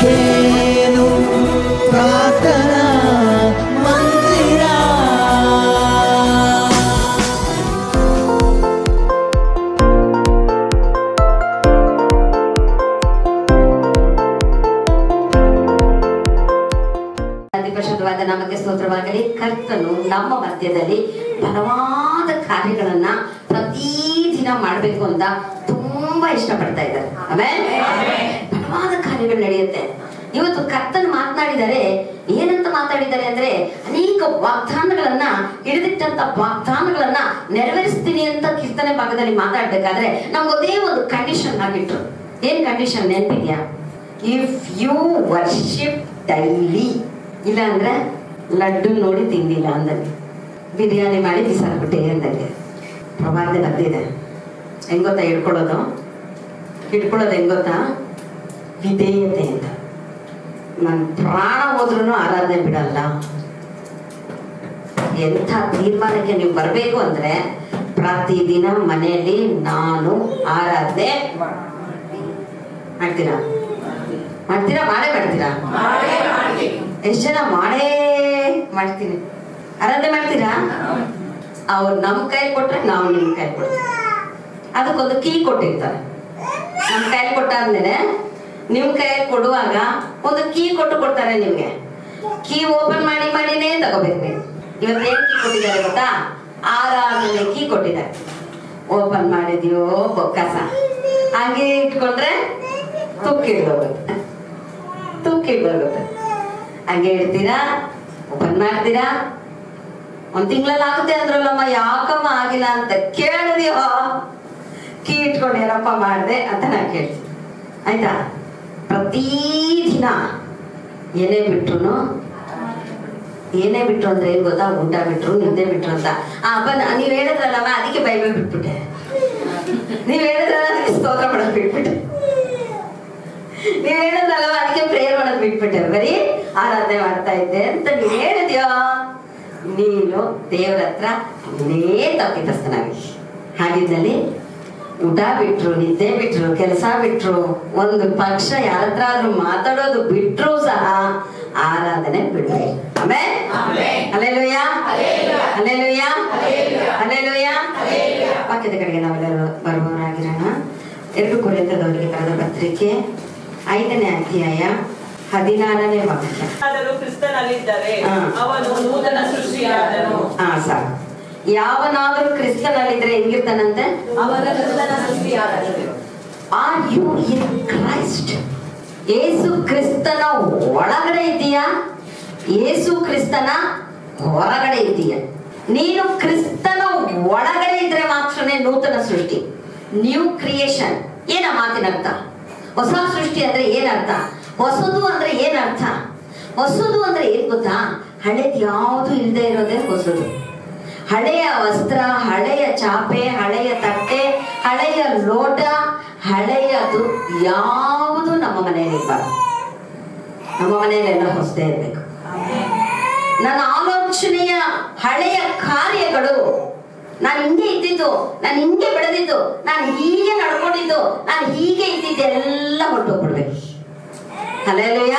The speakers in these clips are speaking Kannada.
ಇದೇನು ಪ್ರಾರ್ಥನಾ ಮಂದಿರ ಅತಿ ಪರಿಶುದ್ಧವಾದ ನಮಗೆ ಸ್ತೋತ್ರವಾಗಲಿ ಕರ್ತನು ನಮ್ಮ ಮಧ್ಯದಲ್ಲಿ ಬಲವಾದ ಕಾರ್ಯಗಳನ್ನ ಪ್ರತಿದಿನ ಮಾಡಬೇಕು ಅಂತ ತುಂಬಾ ಇಷ್ಟಪಡ್ತಾ ಇದ್ದಾರೆ ಆಮೇಲೆ ಬಲವಾದ ಕಾರ್ಯಗಳು ನಡೆಯುತ್ತೆ ಇವತ್ತು ಕರ್ತನ್ ಮಾತನಾಡಿದರೆ ಏನಂತ ಮಾತಾಡಿದ್ದಾರೆ ಅಂದ್ರೆ ಅನೇಕ ವಾಗ್ದಾನಗಳನ್ನ ಹಿಡಿದಿಟ್ಟಂತ ವಾಗ್ದಾನಗಳನ್ನ ನೆರವೇರಿಸ್ತೀನಿ ಅಂತ ಕೀರ್ತನೆ ಭಾಗದಲ್ಲಿ ಮಾತಾಡ್ಬೇಕಾದ್ರೆ ನಮ್ಗೆ ಒಂದೇ ಒಂದು ಕಂಡೀಷನ್ ಆಗಿಟ್ರು ಏನ್ ಕಂಡೀಷನ್ ನೆನಪಿದ್ಯಾ ಇಫ್ ಯು ವರ್ಷಿಪ್ ಡೈಲಿ ಇಲ್ಲ ಅಂದ್ರೆ ಲಡ್ಡು ನೋಡಿ ತಿಂದಿಲ್ಲ ಅಂದಂಗೆ ಬಿರಿಯಾನಿ ಮಾಡಿ ಬಿಸಾಕ್ಬಿಟ್ಟೆ ಅಂದಂಗೆ ಪ್ರಭಾವನೆ ಬಂದಿದೆ ಹೆಂಗ್ ಗೊತ್ತಾ ಹಿಡ್ಕೊಳ್ಳೋದು ಹಿಡ್ಕೊಳ್ಳೋದು ಹೆಂಗ್ ಗೊತ್ತಾ ವಿಧೇಯತೆ ಅಂತ ನನ್ ಪ್ರಾಣ ಹೋದ್ರೂ ಆರಾಧನೆ ಬಿಡಲ್ಲ ಎಂಥ ತೀರ್ಮಾನಕ್ಕೆ ನೀವು ಬರಬೇಕು ಅಂದ್ರೆ ಪ್ರತಿದಿನ ಮನೆಯಲ್ಲಿ ನಾನು ಆರಾಧನೆ ಮಾಡ್ತೀರಾ ಮಾಡ್ತೀರಾ ಮಾಡೇ ಮಾಡ್ತೀರಾ ಎಷ್ಟು ಜನ ಮಾಡೇ ಮಾಡ್ತೀನಿ ಆರಾಧನೆ ಮಾಡ್ತೀರಾ ಅವ್ರು ನಮ್ ಕೈ ಕೊಟ್ರೆ ನಾವು ನಿಮ್ ಕೈ ಕೊಡ್ತೀವಿ ಅದಕ್ಕೊಂದು ಕೀ ಕೊಟ್ಟಿರ್ತಾರೆ ನಮ್ ಕೈ ಕೊಟ್ಟಾದ್ಮೇಲೆ ನಿಮ್ ಕೈ ಕೊಡುವಾಗ ಒಂದು ಕೀ ಕೊಟ್ಟು ಕೊಡ್ತಾರೆ ನಿಮ್ಗೆ ಕೀ ಓಪನ್ ಮಾಡಿ ಮಾಡಿನೇ ತಗೋಬೇಕು ನೀವು ಇವತ್ತು ಏನ್ ಕೀ ಕೊಟ್ಟಿದ್ದಾರೆ ಗೊತ್ತಾ ಆರಾಧನೆ ಕೀ ಕೊಟ್ಟಿದ್ದಾರೆ ಓಪನ್ ಮಾಡಿದ್ಯೋ ಬೊಕ್ಕಸ ಹಾಗೆ ಇಟ್ಕೊಂಡ್ರೆ ತುಕ್ಕಿಡ್ದೋಗುತ್ತೆ ತುಕ್ಕಿಡ್ದೋಗುತ್ತೆ ಹಾಗೆ ಇಡ್ತೀರಾ ಓಪನ್ ಮಾಡ್ತೀರಾ ಒಂದ್ ತಿಂಗಳಲ್ಲಿ ಆಗುತ್ತೆ ಅಂದ್ರಲ್ಲಮ್ಮ ಯಾಕಮ್ಮ ಆಗಿಲ್ಲ ಅಂತ ಕೇಳಿದ್ಯೋ ಕೀ ಇಟ್ಕೊಂಡು ಏನಪ್ಪ ಮಾಡ್ದೆ ಅಂತ ನಾ ಕೇಳ್ತೀನಿ ಆಯ್ತಾ ಪ್ರತಿದಿನ ಏನೇ ಬಿಟ್ರು ಏನೇ ಬಿಟ್ರು ಅಂದ್ರೆ ಏನ್ ಗೊತ್ತಾ ಊಟ ಬಿಟ್ರು ನಿದ್ದೆ ಬಿಟ್ರು ಅಂತ ಆ ಬನ್ನ ನೀವ್ ಹೇಳಿದ್ರಲ್ಲಮ್ಮ ಅದಕ್ಕೆ ಬೈಬಲ್ ಬಿಟ್ಬಿಟ್ಟೆ ನೀವ್ ಹೇಳಿದ್ರಲ್ಲ ಅದಕ್ಕೆ ಸ್ತೋತ್ರ ಮಾಡೋದ್ ಬಿಟ್ಬಿಟ್ಟೆ ನೀವ್ ಹೇಳಿದ್ರಲ್ಲವ ಅದಕ್ಕೆ ಪ್ರೇಯರ್ ಮಾಡೋದ್ ಬಿಟ್ಬಿಟ್ಟೆ ಬರೀ ಆರಾಧನೆ ಮಾಡ್ತಾ ಇದ್ದೆ ಅಂತ ನೀವ್ ಹೇಳಿದ್ಯೋ ನೀನು ದೇವರ ಹತ್ರ ನೇ ತಪ್ಪಿತಸ್ಥನಾಗಿ ಹಾಗಿದ್ದಲ್ಲಿ ಊಟ ಬಿಟ್ರು ನಿದ್ದೆ ಬಿಟ್ರು ಕೆಲಸ ಬಿಟ್ರು ಒಂದು ಪಕ್ಷ ಯಾರ ಹತ್ರ ಆದ್ರೂ ಮಾತಾಡೋದು ಬಿಟ್ರು ಸಹ ಆರಾಧನೆ ಬಿಡ್ಬೇಕು ಆಮೇಲೆ ಅಲ್ಲೆಲುಯ್ಯ ಅಲ್ಲೆಲುಯ್ಯ ಅಲ್ಲೆಲುಯ್ಯ ವಾಕ್ಯದ ಕಡೆಗೆ ನಾವೆಲ್ಲರೂ ಬರುವವರಾಗಿರೋಣ ಎರಡು ಕುರಿತದವರಿಗೆ ಬರೆದ ಪತ್ರಿಕೆ ಐದನೇ ಅಧ್ಯಾಯ ಹದಿನಾರನೇ ವಾಕ್ಯ ಆದರೂ ಕ್ರಿಸ್ತನಲ್ಲಿದ್ದರೆ ಹಾ. ಅವನು ನೂತನ ಸೃಷ್ಟಿಯಾದನು ಹಾ ಸಾಕು ಯಾವನಾದರೂ ಕ್ರಿಸ್ತನಲ್ಲಿದ್ರೆ ಹೆಂಗಿರ್ತಾನಂತೆ ಅವನ ನೂತನ ಸೃಷ್ಟಿಯಾದನು are you in Christ Yesu ಕ್ರಿಸ್ತನ ಒಳಗಡೆ ಇದೆಯಾ ಏಸು ಕ್ರಿಸ್ತನ ಹೊರಗಡೆ ಇದೆಯಾ ನೀನು ಕ್ರಿಸ್ತನ ಒಳಗಡೆ ಇದ್ರೆ ಮಾತ್ರನೇ ನೂತನ ಸೃಷ್ಟಿ ನ್ಯೂ ಕ್ರಿಯೇಷನ್ ಏನ ಮಾತಿನ ಅರ್ಥ ಹೊಸ ಸೃಷ್ಟಿ ಅಂದ್ರೆ ಏನರ್ಥ ಹೊಸದು ಅಂದ್ರೆ ಏನರ್ಥ ಹೊಸದು ಅಂದ್ರೆ ಏನ್ ಗೊತ್ತಾ ಹಳೇದ್ ಯಾವುದು ಇಲ್ಲದೆ ಇರೋದೇ ಹೊಸದು ಹಳೆಯ ವಸ್ತ್ರ ಹಳೆಯ ಚಾಪೆ ಹಳೆಯ ತಟ್ಟೆ ಹಳೆಯ ಲೋಟ ಹಳೆಯದು ಯಾವುದು ನಮ್ಮ ಮನೆಯಲ್ಲಿ ಇರಬಾರ್ದು ನಮ್ಮ ಮನೆಯಲ್ಲೆಲ್ಲ ಹೊಸದೇ ಇರಬೇಕು ನನ್ನ ಆಲೋಚನೆಯ ಹಳೆಯ ಕಾರ್ಯಗಳು ನಾನು ಹಿಂಗೆ ಇದ್ದಿದ್ದು ನಾನು ಹಿಂಗೆ ಬೆಳೆದಿದ್ದು ನಾನು ಹೀಗೆ ನಡ್ಕೊಂಡಿದ್ದು ನಾನು ಹೀಗೆ ಇದ್ದಿದ್ದು ಎಲ್ಲ ಹೊರಟೋಗ್ಬಿಡ್ಬೇಕು hallelujah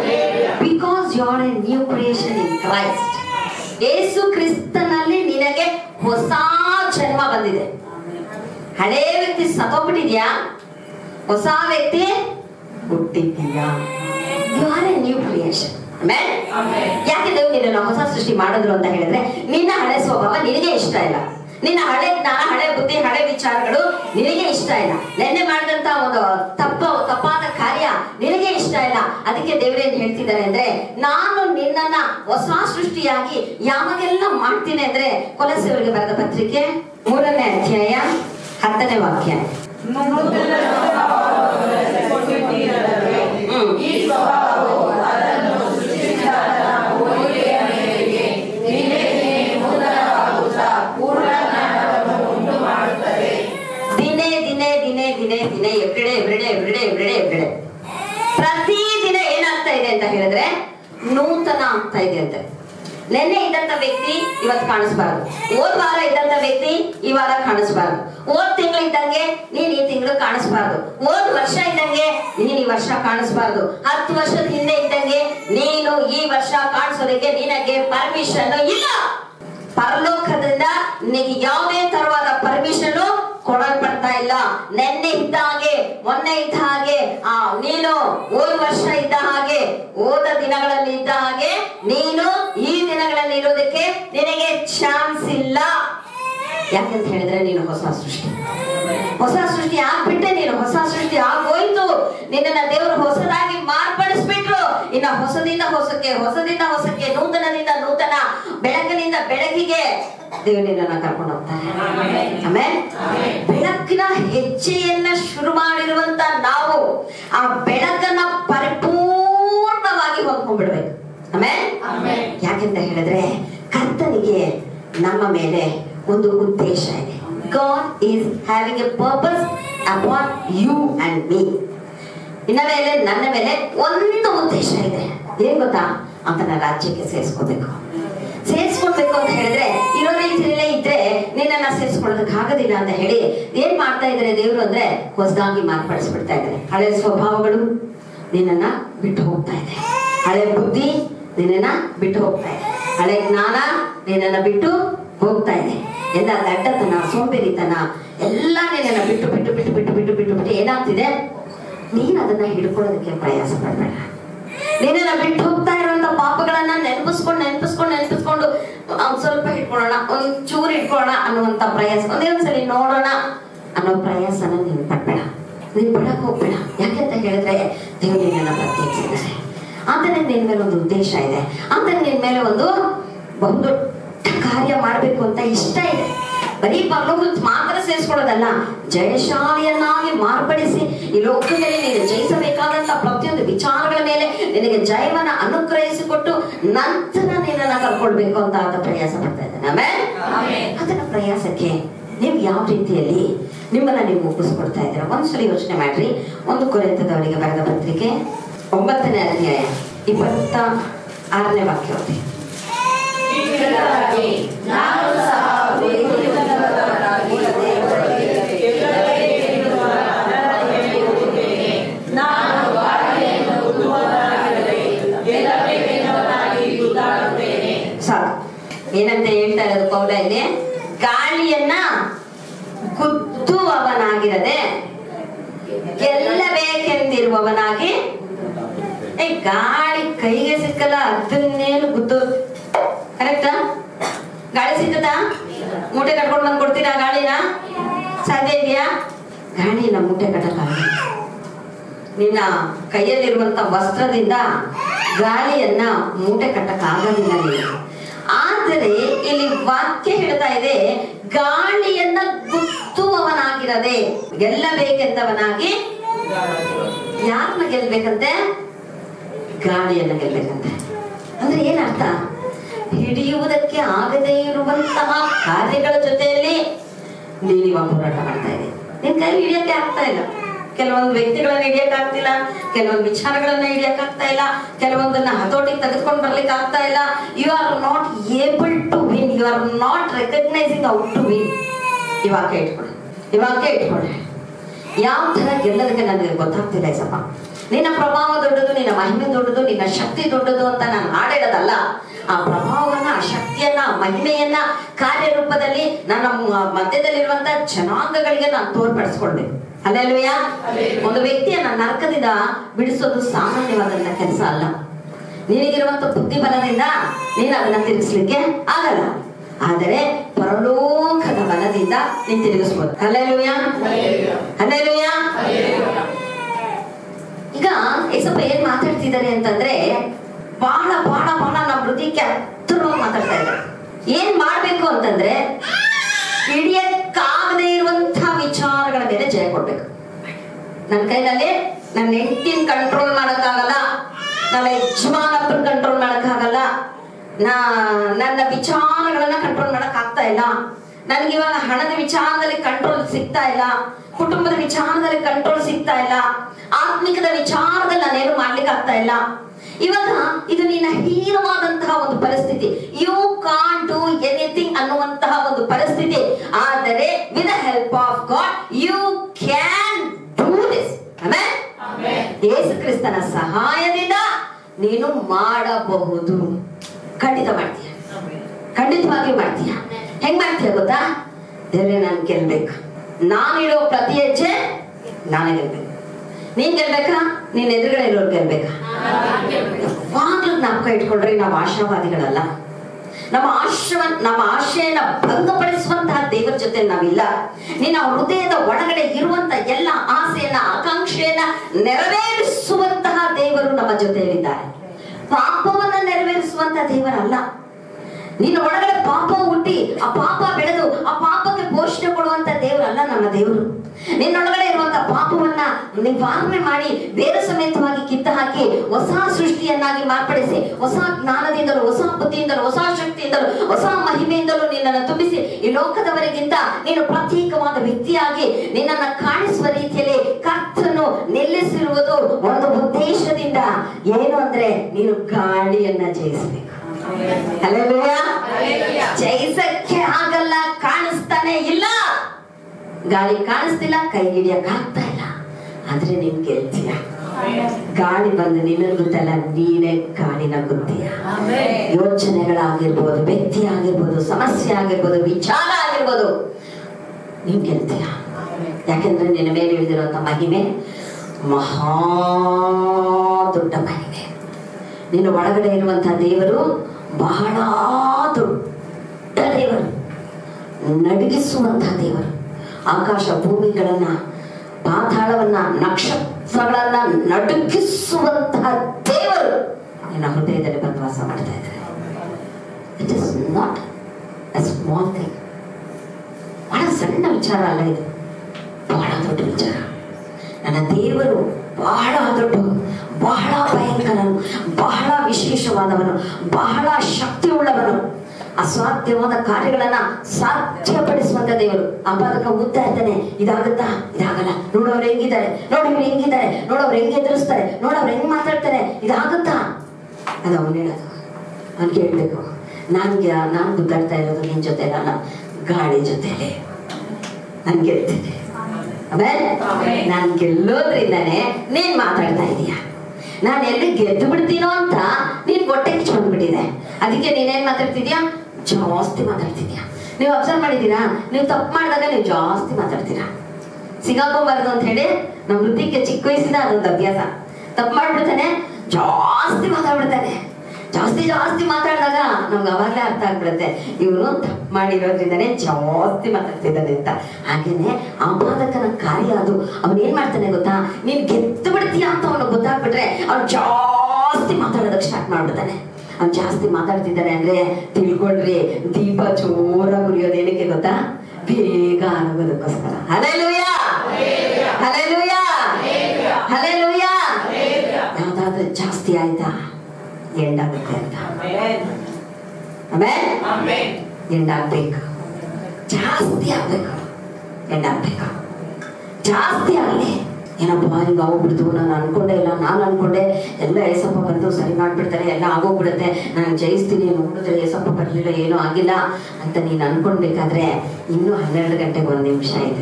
because you are a new creation in Christ Yesu ಕ್ರಿಸ್ತನಲ್ಲಿ ನಿನಗೆ ಹೊಸ ಜನ್ಮ ಬಂದಿದೆ ಹಳೇ ವ್ಯಕ್ತಿ ಸತ್ತೋಗ್ಬಿಟ್ಟಿದ್ಯಾ ಹೊಸ ವ್ಯಕ್ತಿ ಹುಟ್ಟಿದ್ದೀಯಾ you are a new creation ಯಾಕೆ ದೇವ್ರು ನಿನ್ನ ಹೊಸ ಸೃಷ್ಟಿ ಮಾಡಿದ್ರು ಅಂತ ಹೇಳಿದ್ರೆ ನಿನ್ನ ಹಳೆ ಸ್ವಭಾವ ನಿನಗೆ ಇಷ್ಟ ಇಲ್ಲ ನಿನ್ನ ಹಳೆ ಜ್ಞಾನ ಹಳೆ ಬುದ್ಧಿ ಹಳೆ ವಿಚಾರಗಳು ನಿನಗೆ ಇಷ್ಟ ಇಲ್ಲ ನೆನ್ನೆ ಮಾಡಿದಂತ ಒಂದು ತಪ್ಪ ತಪ್ಪಾದ ಕಾರ್ಯ ನಿನಗೆ ಇಷ್ಟ ಇಲ್ಲ ಅದಕ್ಕೆ ದೇವರೇನ್ ಹೇಳ್ತಿದ್ದಾರೆ ಅಂದ್ರೆ ನಾನು ನಿನ್ನನ್ನ ಹೊಸ ಸೃಷ್ಟಿಯಾಗಿ ಯಾವಾಗೆಲ್ಲ ಮಾಡ್ತೀನಿ ಅಂದ್ರೆ ಕೊಲಸೆಯವರಿಗೆ ಬರೆದ ಪತ್ರಿಕೆ ಮೂರನೇ ಅಧ್ಯಾಯ ಹತ್ತನೇ ವಾಕ್ಯ ಹ್ಮ್ ಈ ಸ್ವಭಾವವು ಅದನ್ನು ಸೃಷ್ಟಿಸಿದಾತನ ಹೋಲಿಕೆಯ ಮೇರೆಗೆ ದಿನೇ ದಿನೇ ನೂತನವಾಗುತ್ತಾ ಪೂರ್ಣ ಜ್ಞಾನವನ್ನು ಉಂಟು ಮಾಡುತ್ತದೆ ದಿನೇ ದಿನೇ ದಿನೇ ದಿನೇ ದಿನೇ everyday everyday everyday everyday everyday ಪ್ರತಿ ದಿನ ಏನಾಗ್ತಾ ಇದೆ ಅಂತ ಹೇಳಿದ್ರೆ ನೂತನ ಆಗ್ತಾ ಇದೆ ಅಂತೆ ನೆನ್ನೆ ಇದ್ದಂತ ವ್ಯಕ್ತಿ ಇವತ್ತು ಕಾಣಿಸ್ಬಾರ್ದು ಹೋದ್ ವಾರ ಇದ್ದಂತ ವ್ಯಕ್ತಿ ಈ ವಾರ ಕಾಣಿಸ್ಬಾರ್ದು ಹೋದ್ ತಿಂಗಳು ಇದ್ದಂಗೆ ನೀನ್ ಈ ತಿಂಗಳು ಕಾಣಿಸ್ಬಾರ್ದು ಹೋದ್ ವರ್ಷ ಇದ್ದಂಗೆ ನೀನ್ ಈ ವರ್ಷ ಕಾಣಿಸ್ಬಾರ್ದು ಹತ್ತು ವರ್ಷದ ಹಿಂದೆ ಇದ್ದಂಗೆ ನೀನು ಈ ವರ್ಷ ಕಾಣಿಸೋದಕ್ಕೆ ನಿನಗೆ ಪರ್ಮಿಷನ್ ಇಲ್ಲ ಪರಲೋಕದಿಂದ ನಿನಗೆ ಯಾವುದೇ ತರವಾದ ಪರ್ಮಿಷನ್ ಕೊಡಲ್ಪಡ್ತಾ ಇಲ್ಲ ನೆನ್ನೆ ಇದ್ದ ಹಾಗೆ ಮೊನ್ನೆ ಇದ್ದ ಹಾಗೆ ಆ ನೀನು ಹೋದ ವರ್ಷ ಇದ್ದ ಹಾಗೆ ಹೋದ ದಿನಗಳಲ್ಲಿ ಇದ್ದ ಹಾಗೆ ನೀನು ಈ ದಿನಗಳಲ್ಲಿ ಇರೋದಕ್ಕೆ ನಿನಗೆ ಚಾನ್ಸ್ ಇಲ್ಲ ಯಾಕಂತ ಹೇಳಿದ್ರೆ ನೀನು ಹೊಸ ಸೃಷ್ಟಿ ಹೊಸ ಸೃಷ್ಟಿ ಆಗ್ಬಿಟ್ಟೆ ನೀನು ಹೊಸ ಸೃಷ್ಟಿ ಆಗೋಯ್ತು ನಿನ್ನನ್ನ ದೇವರು ಹೊಸದಾಗಿ ಮಾರ್ಪಡಿಸ್ಬಿಟ್ರು ಇನ್ನ ಹೊಸದಿಂದ ಹೊಸಕ್ಕೆ ಹೊಸದಿಂದ ಹೊಸಕ್ಕೆ ನೂತನದಿಂದ ನೂತನ ಬೆಳಕಿನಿಂದ ಬೆಳಕಿಗೆ ದೇವರು ನಿನ್ನನ್ನ ಕರ್ಕೊಂಡು ಹೋಗ್ತಾನೆ ಆಮೇಲೆ ಬೆಳಕಿನ ಹೆಜ್ಜೆಯನ್ನ ಶುರು ಮಾಡಿರುವಂತ ನಾವು ಆ ಬೆಳಕನ್ನ ಪರಿಪೂರ್ಣವಾಗಿ ಹೊಂದ್ಕೊಂಡ್ಬಿಡ್ಬೇಕು ಆಮೇಲೆ ಯಾಕೆಂತ ಹೇಳಿದ್ರೆ ಕರ್ತನಿಗೆ ನಮ್ಮ ಮೇಲೆ ಒಂದು ಉದ್ದೇಶ ಇದೆ God is having a purpose upon you and me ಇನ್ನ ಮೇಲೆ ನನ್ನ ಮೇಲೆ ಒಂದು ಉದ್ದೇಶ ಇದೆ ಏನ್ ಗೊತ್ತಾ ಆತನ ರಾಜ್ಯಕ್ಕೆ ಸೇರಿಸ್ಕೋಬೇಕು ಸೇರಿಸ್ಕೊಳ್ಬೇಕು ಅಂತ ಹೇಳಿದ್ರೆ ಇರೋ ರೀತಿಯಲ್ಲೇ ಇದ್ರೆ ನಿನ್ನನ್ನ ಸೇರಿಸ್ಕೊಳ್ಳೋದಕ್ಕೆ ಆಗೋದಿಲ್ಲ ಅಂತ ಹೇಳಿ ಏನ್ ಮಾಡ್ತಾ ಇದ್ದಾರೆ ದೇವರು ಅಂದ್ರೆ ಹೊಸದಾಗಿ ಮಾರ್ಪಡಿಸ್ಬಿಡ್ತಾ ಇದ್ದಾರೆ ಹಳೆ ಸ್ವಭಾವಗಳು ನಿನ್ನನ್ನ ಬಿಟ್ಟು ಹೋಗ್ತಾ ಇದೆ ಹಳೆ ಬುದ್ಧಿ ನಿನ್ನನ್ನ ಬಿಟ್ಟು ಹೋಗ್ತಾ ಇದೆ ಹಳೆ ಜ್ಞಾನ ನಿನ್ನನ್ನ ಬಿಟ್ಟು ಹೋಗ್ತಾ ಇದೆ ಎಲ್ಲ ದಡ್ಡತನ ಸೋಂಬೇರಿತನ ಎಲ್ಲ ನಿನ್ನನ್ನ ಬಿಟ್ಟು ಬಿಟ್ಟು ಬಿಟ್ಟು ಬಿಟ್ಟು ಬಿಟ್ಟು ಬಿಟ್ಟು ಬಿಟ್ಟು ಏನಾಗ್ತಿದೆ ನೀನ್ ಅದನ್ನ ಹಿಡ್ಕೊಳ್ಳೋದಕ್ಕೆ ಪ್ರಯಾಸ ಪಡಬೇಡ ನಿನ್ನನ್ನ ಬಿಟ್ಟು ಹೋಗ್ತಾ ಇರುವಂತ ಪಾಪಗಳನ್ನ ನೆನಪಿಸ್ಕೊಂಡು ನೆನಪಿಸ್ಕೊಂಡು ನೆನಪಿಸ್ಕೊಂಡು ಒಂದ್ ಸ್ವಲ್ಪ ಇಟ್ಕೊಳ್ಳೋಣ ಒಂದ್ ಚೂರು ಇಟ್ಕೊಳ್ಳೋಣ ಅನ್ನುವಂತ ಪ್ರಯಾಸ ಒಂದೇ ಒಂದ್ಸಲಿ ನೋಡೋಣ ಅನ್ನೋ ಪ್ರಯಾಸನ ನೀನ್ ಪಡ್ಬೇಡ ನೀನ್ ಪಡಕ್ ಹೋಗ್ಬೇಡ ಯಾಕೆಂತ ಹೇಳಿದ್ರೆ ದೇವರು ನಿನ್ನನ್ನ ಪ್ರತ್ಯೇಕಿಸಿದ್ದಾರೆ ಆತನಿಗೆ ನಿನ್ ಮೇಲೆ ಒಂದು ಉದ್ದೇಶ ಇದೆ ಆತನಿಗೆ ನಿನ್ ಮೇಲೆ ಒಂದು ಬಹುದೊಡ್ಡ ಕಾರ್ಯ ಮಾಡ್ಬೇಕು ಅಂತ ಇಷ್ಟ ಇದೆ ಬರೀ ಪರಲೋಕ ಮಾತ್ರ ಸೇರಿಸ್ಕೊಳ್ಳೋದಲ್ಲ ಜಯಶಾಲಿಯನ್ನಾಗಿ ಮಾರ್ಪಡಿಸಿ ಈ ಲೋಕದಲ್ಲಿ ನೀನು ಜಯಿಸಬೇಕಾದಂತ ಪ್ರತಿಯೊಂದು ವಿಚಾರಗಳ ಮೇಲೆ ನಿನಗೆ ಜಯವನ್ನ ಅನುಗ್ರಹಿಸಿಕೊಟ್ಟು ನಂತರ ನಿನ್ನನ್ನ ಕರ್ಕೊಳ್ಬೇಕು ಅಂತ ಆತ ಪ್ರಯಾಸ ಪಡ್ತಾ ಇದ್ದಾನೆ ಆಮೇಲೆ ಅದರ ಪ್ರಯಾಸಕ್ಕೆ ನೀವು ಯಾವ ರೀತಿಯಲ್ಲಿ ನಿಮ್ಮನ್ನ ನೀವು ಮುಗಿಸ್ಕೊಡ್ತಾ ಇದ್ದೀರಾ ಒಂದ್ಸಲಿ ಯೋಚನೆ ಮಾಡ್ರಿ ಒಂದು ಕೊರೆತದವರಿಗೆ ಬರೆದ ಪತ್ರಿಕೆ ಒಂಬತ್ತನೇ ಅಧ್ಯಾಯ ಇಪ್ಪತ್ತ ಆರನೇ ವಾಕ್ಯ ಓದಿ ಹೀಗಿರಲಾಗಿ ನಾನು ಸಹ ದೇವರಿಲ್ಲದವನಾಗಿ ದೇವರಿಗೆ ಎಲ್ಲವೇ ನೀಡುವ ನನ್ನನ್ನು ಹೇಳುತ್ತೇನೆ. ನಾನು ಬಾಳೆಯನ್ನು ಉತ್ತುವನಾಗಿರದೆ ಎಲ್ಲವೇ ಗೆಲ್ಲವನಾಗಿ ಗುದ್ದಾಡುತ್ತೇನೆ ಸಾಕು ಏನಂತ ಹೇಳ್ತಾ ಇರೋದು ಪೌಲ ಇಲ್ಲಿ ಗಾಳಿಯನ್ನ ಗುದ್ದುವವನಾಗಿರದೆ ಗೆಲ್ಲಬೇಕೆಂದಿರುವವನಾಗಿ ಏ ಗಾಳಿ ಕೈಗೆ ಸಿಕ್ಕಲ್ಲ ಅದನ್ನೇನು ಗುದ್ದು ಕರೆಕ್ಟಾ ಗಾಳಿ ಸಿಕ್ಕತಾ ಮೂಟೆ ಕಟ್ಕೊಂಡು ಬಂದು ಕೊಡ್ತೀರಾ ಗಾಳಿನ ಸಾಧ್ಯ ಇದೆಯಾ ಗಾಳಿನ ಮೂಟೆ ಕಟ್ಟಕ್ಕಾಗಲ್ಲ ನಿನ್ನ ಕೈಯಲ್ಲಿರುವಂತ ವಸ್ತ್ರದಿಂದ ಗಾಳಿಯನ್ನ ಮೂಟೆ ಕಟ್ಟಕ್ಕಾಗೋದಿಲ್ಲ ನೀನು ಆದರೆ ಇಲ್ಲಿ ವಾಕ್ಯ ಹೇಳ್ತಾ ಇದೆ ಗಾಳಿಯನ್ನ ಗುತ್ತುವವನಾಗಿರದೆ ಗೆಲ್ಲಬೇಕೆಂದವನಾಗಿ ಯಾರನ್ನ ಗೆಲ್ಬೇಕಂತೆ ಗಾಳಿಯನ್ನ ಗೆಲ್ಬೇಕಂತೆ ಅಂದ್ರೆ ಏನರ್ಥ ಹಿಡಿಯುವುದಕ್ಕೆ ಆಗದೇ ಇರುವಂತಹ ಕಾರ್ಯಗಳ ಜೊತೆಯಲ್ಲಿ ನೀನಿವಾಗ ಹೋರಾಟ ಮಾಡ್ತಾ ಇದೆ ನಿನ್ ಕೈಲಿ ಹಿಡಿಯಕ್ಕೆ ಆಗ್ತಾ ಇಲ್ಲ ಕೆಲವೊಂದು ವ್ಯಕ್ತಿಗಳನ್ನ ಹಿಡಿಯಕ್ ಆಗ್ತಿಲ್ಲ ಕೆಲವೊಂದು ವಿಚಾರಗಳನ್ನ ಹಿಡಿಯಕ್ ಆಗ್ತಾ ಇಲ್ಲ ಕೆಲವೊಂದನ್ನ ಹತೋಟಿಗೆ ತೆಗೆದುಕೊಂಡು ಬರ್ಲಿಕ್ಕೆ ಆಗ್ತಾ ಇಲ್ಲ you are not able to win you are not recognising out to win ಇವಾಗ ಇಟ್ಕೊಳ್ಳಿ ಇವಾಗ ಇಟ್ಕೊಳ್ಳಿ ಯಾವ ತರ ಗೆಲ್ಲೋದಕ್ಕೆ ನನಗೆ ಗೊತ್ತಾಗ್ತಿಲ್ಲ ಐಸಪ್ಪ ನಿನ್ನ ಪ್ರಭಾವ ದೊಡ್ಡದು ನಿನ್ನ ಮಹಿಮೆ ದೊಡ್ಡದು ನಿನ್ನ ಶಕ್ತಿ ದೊಡ್ಡದು ಅಂತ ನಾನು ಹಾಡೇಳೋದಲ್ಲ ಆ ಪ್ರಭಾವವನ್ನ ಆ ಶಕ್ತಿಯನ್ನ ಆ ಮಹಿಮೆಯನ್ನ ಕಾರ್ಯರೂಪದಲ್ಲಿ ನನ್ನ ಮ- ಮಧ್ಯದಲ್ಲಿರುವಂತ ಜನಾಂಗಗಳಿಗೆ ನಾನು ತೋರ್ಪಡಿಸ್ಕೊಳ್ಬೇಕು ಅಲ್ಲೆಲ್ವಯ್ಯ ಒಂದು ವ್ಯಕ್ತಿಯನ್ನ ನರಕದಿಂದ ಬಿಡಿಸೋದು ಸಾಮಾನ್ಯವಾದಂತ ಕೆಲಸ ಅಲ್ಲ ನಿನಗಿರುವಂತ ಬುದ್ಧಿ ಬಲದಿಂದ ನೀನು ಅದನ್ನ ತಿರುಗಿಸ್ಲಿಕ್ಕೆ ಆಗಲ್ಲ ಆದರೆ ಪರಲೋಕದ ಬಲದಿಂದ ನೀನು ತಿರುಗಿಸ್ಬೋದು ಅಲ್ಲೆಲ್ವಯ್ಯ ಅಲ್ಲೆಲ್ವಯ್ಯ ಈಗ ಏಸಪ್ಪ ಏನ್ ಮಾತಾಡ್ತಿದ್ದಾರೆ ಅಂತಂದ್ರೆ ಬಹಳ ಬಹಳ ಬಹಳ ನಮ್ಮ ಹೃದಯಕ್ಕೆ ಹತ್ತಿರವಾಗಿ ಮಾತಾಡ್ತಾ ಇದ್ದಾರೆ ಏನ್ ಮಾಡ್ಬೇಕು ಅಂತಂದ್ರೆ ಹಿಡಿಯಕ್ಕಾಗದೇ ಇರುವಂತಹ ವಿಚಾರಗಳ ಮೇಲೆ ಜಯ ಕೊಡ್ಬೇಕು ನನ್ನ ಕೈನಲ್ಲಿ ನನ್ನ ಹೆಂಡತಿನ ಕಂಟ್ರೋಲ್ ಮಾಡಕ್ಕಾಗಲ್ಲ ನನ್ನ ಯಜಮಾನಪ್ಪನ ಕಂಟ್ರೋಲ್ ಮಾಡಕ್ಕಾಗಲ್ಲ ನಾ ನನ್ನ ವಿಚಾರಗಳನ್ನ ಕಂಟ್ರೋಲ್ ಮಾಡಕ್ ಆಗ್ತಾ ಇಲ್ಲ ನನ್ಗೆ ಇವಾಗ ಹಣದ ವಿಚಾರದಲ್ಲಿ ಕಂಟ್ರೋಲ್ ಸಿಗ್ತಾ ಇಲ್ಲ ಕುಟುಂಬದ ವಿಚಾರದಲ್ಲಿ ಕಂಟ್ರೋಲ್ ಸಿಗ್ತಾ ಇಲ್ಲ ಆತ್ಮಿಕದ ವಿಚಾರದಲ್ಲಿ ನಾನೇನು ಮಾಡ್ಲಿಕ್ಕೆ ಆಗ್ತಾ ಇಲ್ಲ ಇವಾಗ ಇದು ನಿನ್ನ ಹೀನವಾದಂತಹ ಒಂದು ಪರಿಸ್ಥಿತಿ ಯು ಕಾನ್ ಡೂ ಎನಿಥಿಂಗ್ ಅನ್ನುವಂತಹ ಒಂದು ಪರಿಸ್ಥಿತಿ ಆದರೆ with help of God you can do this Yesu ಕ್ರಿಸ್ತನ ಸಹಾಯದಿಂದ ನೀನು ಮಾಡಬಹುದು ಖಂಡಿತ ಮಾಡ್ತೀಯ ಖಂಡಿತವಾಗಿ ಮಾಡ್ತೀಯ ಹೆಂಗ್ ಮಾಡ್ತೀಯ ಗೊತ್ತಾ ದೇವ್ರೆ ನಾನು ಗೆಲ್ಬೇಕು ನಾನಿಡೋ ಪ್ರತಿ ಹೆಜ್ಜೆ ನಾನೇ ಗೆಲ್ಬೇಕು ನೀನ್ ಗೆಲ್ಬೇಕಾ ನೀನ್ ಎದುರುಗಡೆ ಇರೋರು ಗೆಲ್ಬೇಕಾ ಯಾವಾಗ್ಲೂ ಜ್ಞಾಪಕ ಇಟ್ಕೊಂಡ್ರೆ ನಾವು ಆಶಾವಾದಿಗಳಲ್ಲ ನಮ್ಮ ಆಶ್ರಮ ನಮ್ಮ ಆಶೆಯನ್ನ ಭಂಗಪಡಿಸುವಂತಹ ದೇವರ ಜೊತೆ ನಾವಿಲ್ಲ ನಿನ್ನ ಹೃದಯದ ಒಳಗಡೆ ಇರುವಂತ ಎಲ್ಲ ಆಸೆಯನ್ನ ಆಕಾಂಕ್ಷೆಯನ್ನ ನೆರವೇರಿಸುವಂತಹ ದೇವರು ನಮ್ಮ ಜೊತೆಯಲ್ಲಿದ್ದಾರೆ ಪಾಪವನ್ನ ನೆರವೇರಿಸುವಂತ ದೇವರಲ್ಲ ನಿನ್ನ ಒಳಗಡೆ ಪಾಪ ಹುಟ್ಟಿ ಆ ಪಾಪ ಬೆಳೆದು ಆ ಪಾಪಕ್ಕೆ ಪೋಷಣೆ ಕೊಡುವಂತ ದೇವರಲ್ಲ ನಮ್ಮ ದೇವರು ನಿನ್ನೊಳಗಡೆ ಇರುವಂತ ಪಾಪವನ್ನ ನಿವಾರಣೆ ಮಾಡಿ ಬೇರೆ ಸಮೇತವಾಗಿ ಕಿತ್ತ ಹಾಕಿ ಹೊಸ ಸೃಷ್ಟಿಯನ್ನಾಗಿ ಮಾರ್ಪಡಿಸಿ ಹೊಸ ಜ್ಞಾನದಿಂದಲೂ ಹೊಸ ಬುದ್ಧಿಯಿಂದಲೂ ಹೊಸ ಶಕ್ತಿಯಿಂದಲೂ ಹೊಸ ಮಹಿಮೆಯಿಂದಲೂ ನಿನ್ನನ್ನು ತುಂಬಿಸಿ ಈ ಲೋಕದವರಿಗಿಂತ ನೀನು ಪ್ರತ್ಯೇಕವಾದ ವ್ಯಕ್ತಿಯಾಗಿ ನಿನ್ನನ್ನ ಕಾಣಿಸುವ ರೀತಿಯಲ್ಲಿ ಕರ್ತನು ನಿಲ್ಲಿಸಿರುವುದು ಒಂದು ಉದ್ದೇಶದಿಂದ ಏನು ಅಂದ್ರೆ ನೀನು ಗಾಳಿಯನ್ನ ಜಯಿಸಬೇಕು Hallelujah. ಜಯಿಸಕ್ಕೆ ಆಗಲ್ಲ ಕಾಣಿಸ್ತಾನೆ ಇಲ್ಲ ಗಾಳಿ ಕಾಣಿಸ್ತಿಲ್ಲ ಕೈ ಹಿಡಿಯಕ್ ಆಗ್ತಾ ಇಲ್ಲ ಆದ್ರೆ ನೀನ್ ಗೆಲ್ತೀಯ ಗಾಳಿ ಬಂದು ನಿನ್ನ ಗೊತ್ತಲ್ಲ ನೀನೇ ಗಾಳಿನ ಗೊತ್ತೀಯ ಯೋಚನೆಗಳಾಗಿರ್ಬೋದು ವ್ಯಕ್ತಿ ಆಗಿರ್ಬೋದು ಸಮಸ್ಯೆ ಆಗಿರ್ಬೋದು ವಿಚಾರ ಆಗಿರ್ಬೋದು ನೀನ್ ಗೆಲ್ತೀಯ ಯಾಕೆಂದ್ರೆ ನಿನ್ನ ಮೇಲೆ ಇಳಿದಿರುವಂತ ಮಹಿಮೆ ಮಹಾ ದೊಡ್ಡ ಮಹಿಮೆ ನಿನ್ನ ಒಳಗಡೆ ಇರುವಂತಹ ದೇವರು ಬಹಳ ದೊಡ್ಡ ದೇವರು ನಡಗಿಸುವಂತಹ ದೇವರು ಆಕಾಶ ಭೂಮಿಗಳನ್ನ ಪಾತಾಳವನ್ನ ನಕ್ಷತ್ರಗಳನ್ನ ನಡುಗಿಸುವಂತಹ ದೇವರು ನಿನ್ನ ಹೃದಯದಲ್ಲಿ ಬಂದು ವಾಸ ಮಾಡ್ತಾ ಇದ್ದಾರೆ it is not a small thing ಬಹಳ ಸಣ್ಣ ವಿಚಾರ ಅಲ್ಲ ಇದು ಬಹಳ ದೊಡ್ಡ ವಿಚಾರ ನನ್ನ ದೇವರು ಬಹಳ ದೊಡ್ಡ ಬಹಳ ಭಯಂಕರನು ಬಹಳ ವಿಶೇಷವಾದವನು ಬಹಳ ಶಕ್ತಿ ಉಳ್ಳವನು ಅಸಾಧ್ಯವಾದ ಕಾರ್ಯಗಳನ್ನ ಸಾಧ್ಯಪಡಿಸುವಂತ ದೇವರು ಆ ಪದಕ ಉದ್ದ ಇದ್ದಾನೆ ಇದಾಗುತ್ತಾ ಇದಾಗಲ್ಲ ನೋಡೋರು ಹೆಂಗಿದ್ದಾರೆ ನೋಡೋರು ಹೆಂಗಿದ್ದಾರೆ ನೋಡೋರು ಹೆಂಗ್ ಎದುರಿಸ್ತಾರೆ ನೋಡೋರು ಹೆಂಗ್ ಮಾತಾಡ್ತಾರೆ ಇದಾಗುತ್ತಾ ಅದು ಅವನು ಹೇಳೋದು ಅವ್ನು ಕೇಳ್ಬೇಕು ನನ್ಗೆ ನಾನು ಗುದ್ದಾಡ್ತಾ ಇರೋದು ನಿನ್ ಜೊತೆ ಅಲ್ಲ ಗಾಳಿ ಜೊತೆಲೆ ನಾನು ಗೆಲ್ತೇನೆ ಆಮೇಲೆ ನಾನು ಗೆಲ್ಲೋದ್ರಿಂದಾನೆ ನೀನ್ ಮಾತಾಡ್ತಾ ಇದೀಯ ನಾನು ಎಲ್ಲಿ ಗೆದ್ದು ಬಿಡ್ತೀನೋ ಅಂತ ನೀನ್ ಹೊಟ್ಟೆ ಕಿಚ್ಕೊಂಡ್ಬಿಟ್ಟಿದೆ ಅದಕ್ಕೆ ನೀನೇನ್ ಮಾತಾಡ್ತಿದ್ಯಾ ಜಾಸ್ತಿ ಮಾತಾಡ್ತಿದ್ಯಾ ನೀವು ಅಬ್ಸರ್ವ್ ಮಾಡಿದ್ದೀರಾ ನೀವು ತಪ್ಪು ಮಾಡಿದಾಗ ನೀವು ಜಾಸ್ತಿ ಮಾತಾಡ್ತೀರಾ ಸಿಗಾಕೋಬಾರ್ದು ಅಂತ ಹೇಳಿ ನಮ್ಮ ವೃತ್ತಿಗೆ ಚಿಕ್ಕ ವಯಸ್ಸಿನ ಅದೊಂದು ಅಭ್ಯಾಸ ತಪ್ಪು ಮಾಡ್ಬಿಡ್ತಾನೆ ಜಾಸ್ತಿ ಮಾತಾಡ್ಬಿಡ್ತಾನೆ ಜಾಸ್ತಿ ಜಾಸ್ತಿ ಮಾತಾಡಿದಾಗ ನಮ್ಗೆ ಅವಾಗಲೇ ಅರ್ಥ ಆಗ್ಬಿಡುತ್ತೆ ಇವನು ತಪ್ಪು ಮಾಡಿರೋದ್ರಿಂದನೇ ಜಾಸ್ತಿ ಮಾತಾಡ್ತಿದ್ದಾನೆ ಅಂತ ಹಾಗೇನೆ ಆಪಾದಕನ ಕಾರ್ಯ ಅದು ಅವನ್ ಏನ್ ಮಾಡ್ತಾನೆ ಗೊತ್ತಾ ನೀನ್ ಗೆದ್ದು ಬಿಡ್ತೀಯ ಅಂತ ಅವನು ಗೊತ್ತಾಗ್ಬಿಟ್ರೆ ಅವ್ನು ಜಾಸ್ತಿ ಮಾತಾಡೋದಕ್ಕೆ ಸ್ಟಾರ್ಟ್ ಮಾಡ್ಬಿಡ್ತಾನೆ ಅವ್ನು ಜಾಸ್ತಿ ಮಾತಾಡ್ತಿದ್ದಾನೆ ಅಂದ್ರೆ ತಿಳ್ಕೊಳ್ರಿ ದೀಪ ಜೋರ ಉರಿಯೋದು ಏನಕ್ಕೆ ಗೊತ್ತಾ ಬೇಗ ಆಗೋದಕ್ಕೋಸ್ಕರ ಹಲೆಲೂಯ ಹಲೆಲೂಯ ಹಲೆಲೂಯ ಯಾವ್ದಾದ್ರು ಜಾಸ್ತಿ ಆಯ್ತಾ ಎಂಡಾಗುತ್ತೆ ಅಂತ ಆಮೇಲೆ ಎಂಡಾಗ್ಬೇಕು ಜಾಸ್ತಿ ಆಗ್ಬೇಕು ಎಂಡಾಗ್ಬೇಕು ಜಾಸ್ತಿ ಆಗಲಿ ಏನಪ್ಪ ಹಿಂಗ ಆಗೋಗ್ಬಿಡ್ತು ನಾನು ಅನ್ಕೊಂಡೆ ಇಲ್ಲ ನಾನು ಅನ್ಕೊಂಡೆ ಎಲ್ಲ ಏಸಪ್ಪ ಬಂದು ಸರಿ ಮಾಡ್ಬಿಡ್ತಾರೆ ಎಲ್ಲ ಆಗೋಗ್ಬಿಡುತ್ತೆ ನಾನು ಜಯಿಸ್ತೀನಿ ನೋಡಿದ್ರೆ ಏಸಪ್ಪ ಬರಲಿಲ್ಲ ಏನೂ ಆಗಿಲ್ಲ ಅಂತ ನೀನು ಅನ್ಕೊಳ್ಬೇಕಾದ್ರೆ ಇನ್ನೂ ಹನ್ನೆರಡು ಗಂಟೆಗೆ ಒಂದು ನಿಮಿಷ ಇದೆ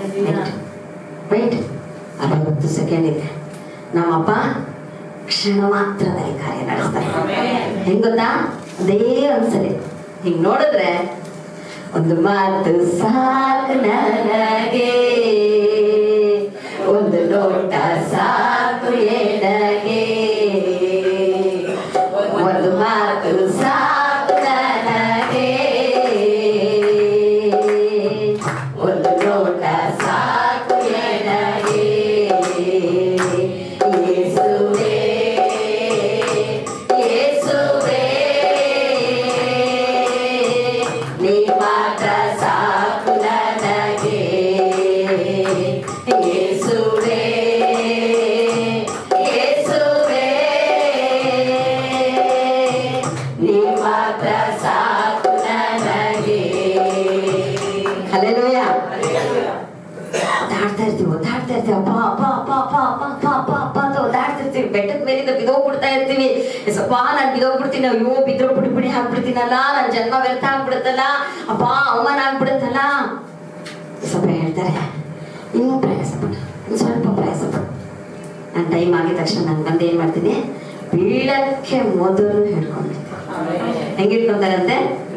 ವೈಟ್ ಅರವತ್ತು ಸೆಕೆಂಡ್ ಇದೆ ನಮ್ಮಪ್ಪ ಕ್ಷಣ ಮಾತ್ರದಲ್ಲಿ ಕಾರ್ಯ ನಡೆಸ್ತಾರೆ ಹೆಂಗ್ ಗೊತ್ತಾ ಅದೇ ಅನ್ಸಲಿ ಹಿಂಗ್ ನೋಡಿದ್ರೆ ಒಂದು ಮಾತು ಸಾಕು ನನಗೆ ಒಂದು ನೋಟ ಸಾಕು ಎನಗೆ ಒಂದು ಮಾತು ಸಾಕು ನನಗೆ ಒಂದು ನೋಟ ಸಾಕು ಎನಗೆ ಯೇಸುವೇ ಯೇಸುವೇ ನೀ ಮಾತ್ರ ಸಾಕು ನನಗೆ ಯೇಸುವೇ ಮಾಡ್ತೀವಿ ಅಪ್ಪ ಅಪ್ಪ ಅಪ್ಪ ಅಪ್ಪ ಅಪ್ಪ ಅಪ್ಪ ಅಪ್ಪ ಅಪ್ಪ ಅಂತ ಒದ್ದಾಡ್ತಿರ್ತೀವಿ ಬೆಟ್ಟದ ಮೇಲಿಂದ ಬಿದೋಗ್ಬಿಡ್ತಾ ಇರ್ತೀವಿ ಸ್ವಲ್ಪ ನಾನು ಬಿದೋಗ್ಬಿಡ್ತೀನಿ ಅಯ್ಯೋ ಬಿದ್ರು ಬಿಡಿ ಬಿಡಿ ಹಾಕ್ಬಿಡ್ತೀನಲ್ಲ ನನ್ನ ಜನ್ಮ ವ್ಯರ್ಥ ಆಗ್ಬಿಡುತ್ತಲ್ಲ ಅಪ್ಪ ಅವಮಾನ ಆಗ್ಬಿಡುತ್ತಲ್ಲ ಸ್ವಲ್ಪ ಹೇಳ್ತಾರೆ ಇನ್ನೂ ಪ್ರಯಾಸ ಪಡು ಇನ್ನು ಸ್ವಲ್ಪ ಪ್ರಯಾಸ ಪಡು ನನ್ನ ಟೈಮ್ ಆಗಿದ ತಕ್ಷಣ ನಾನು ಬಂದು ಏನು ಮಾಡ್ತೀನಿ ಬೀಳಕ್ಕೆ ಮೊದಲು ಹಿಡ್ಕೊಂಡಿದ್ದೆ ಹೆಂಗೆ ಹಿಡ್ಕೊಂತಾರಂತೆ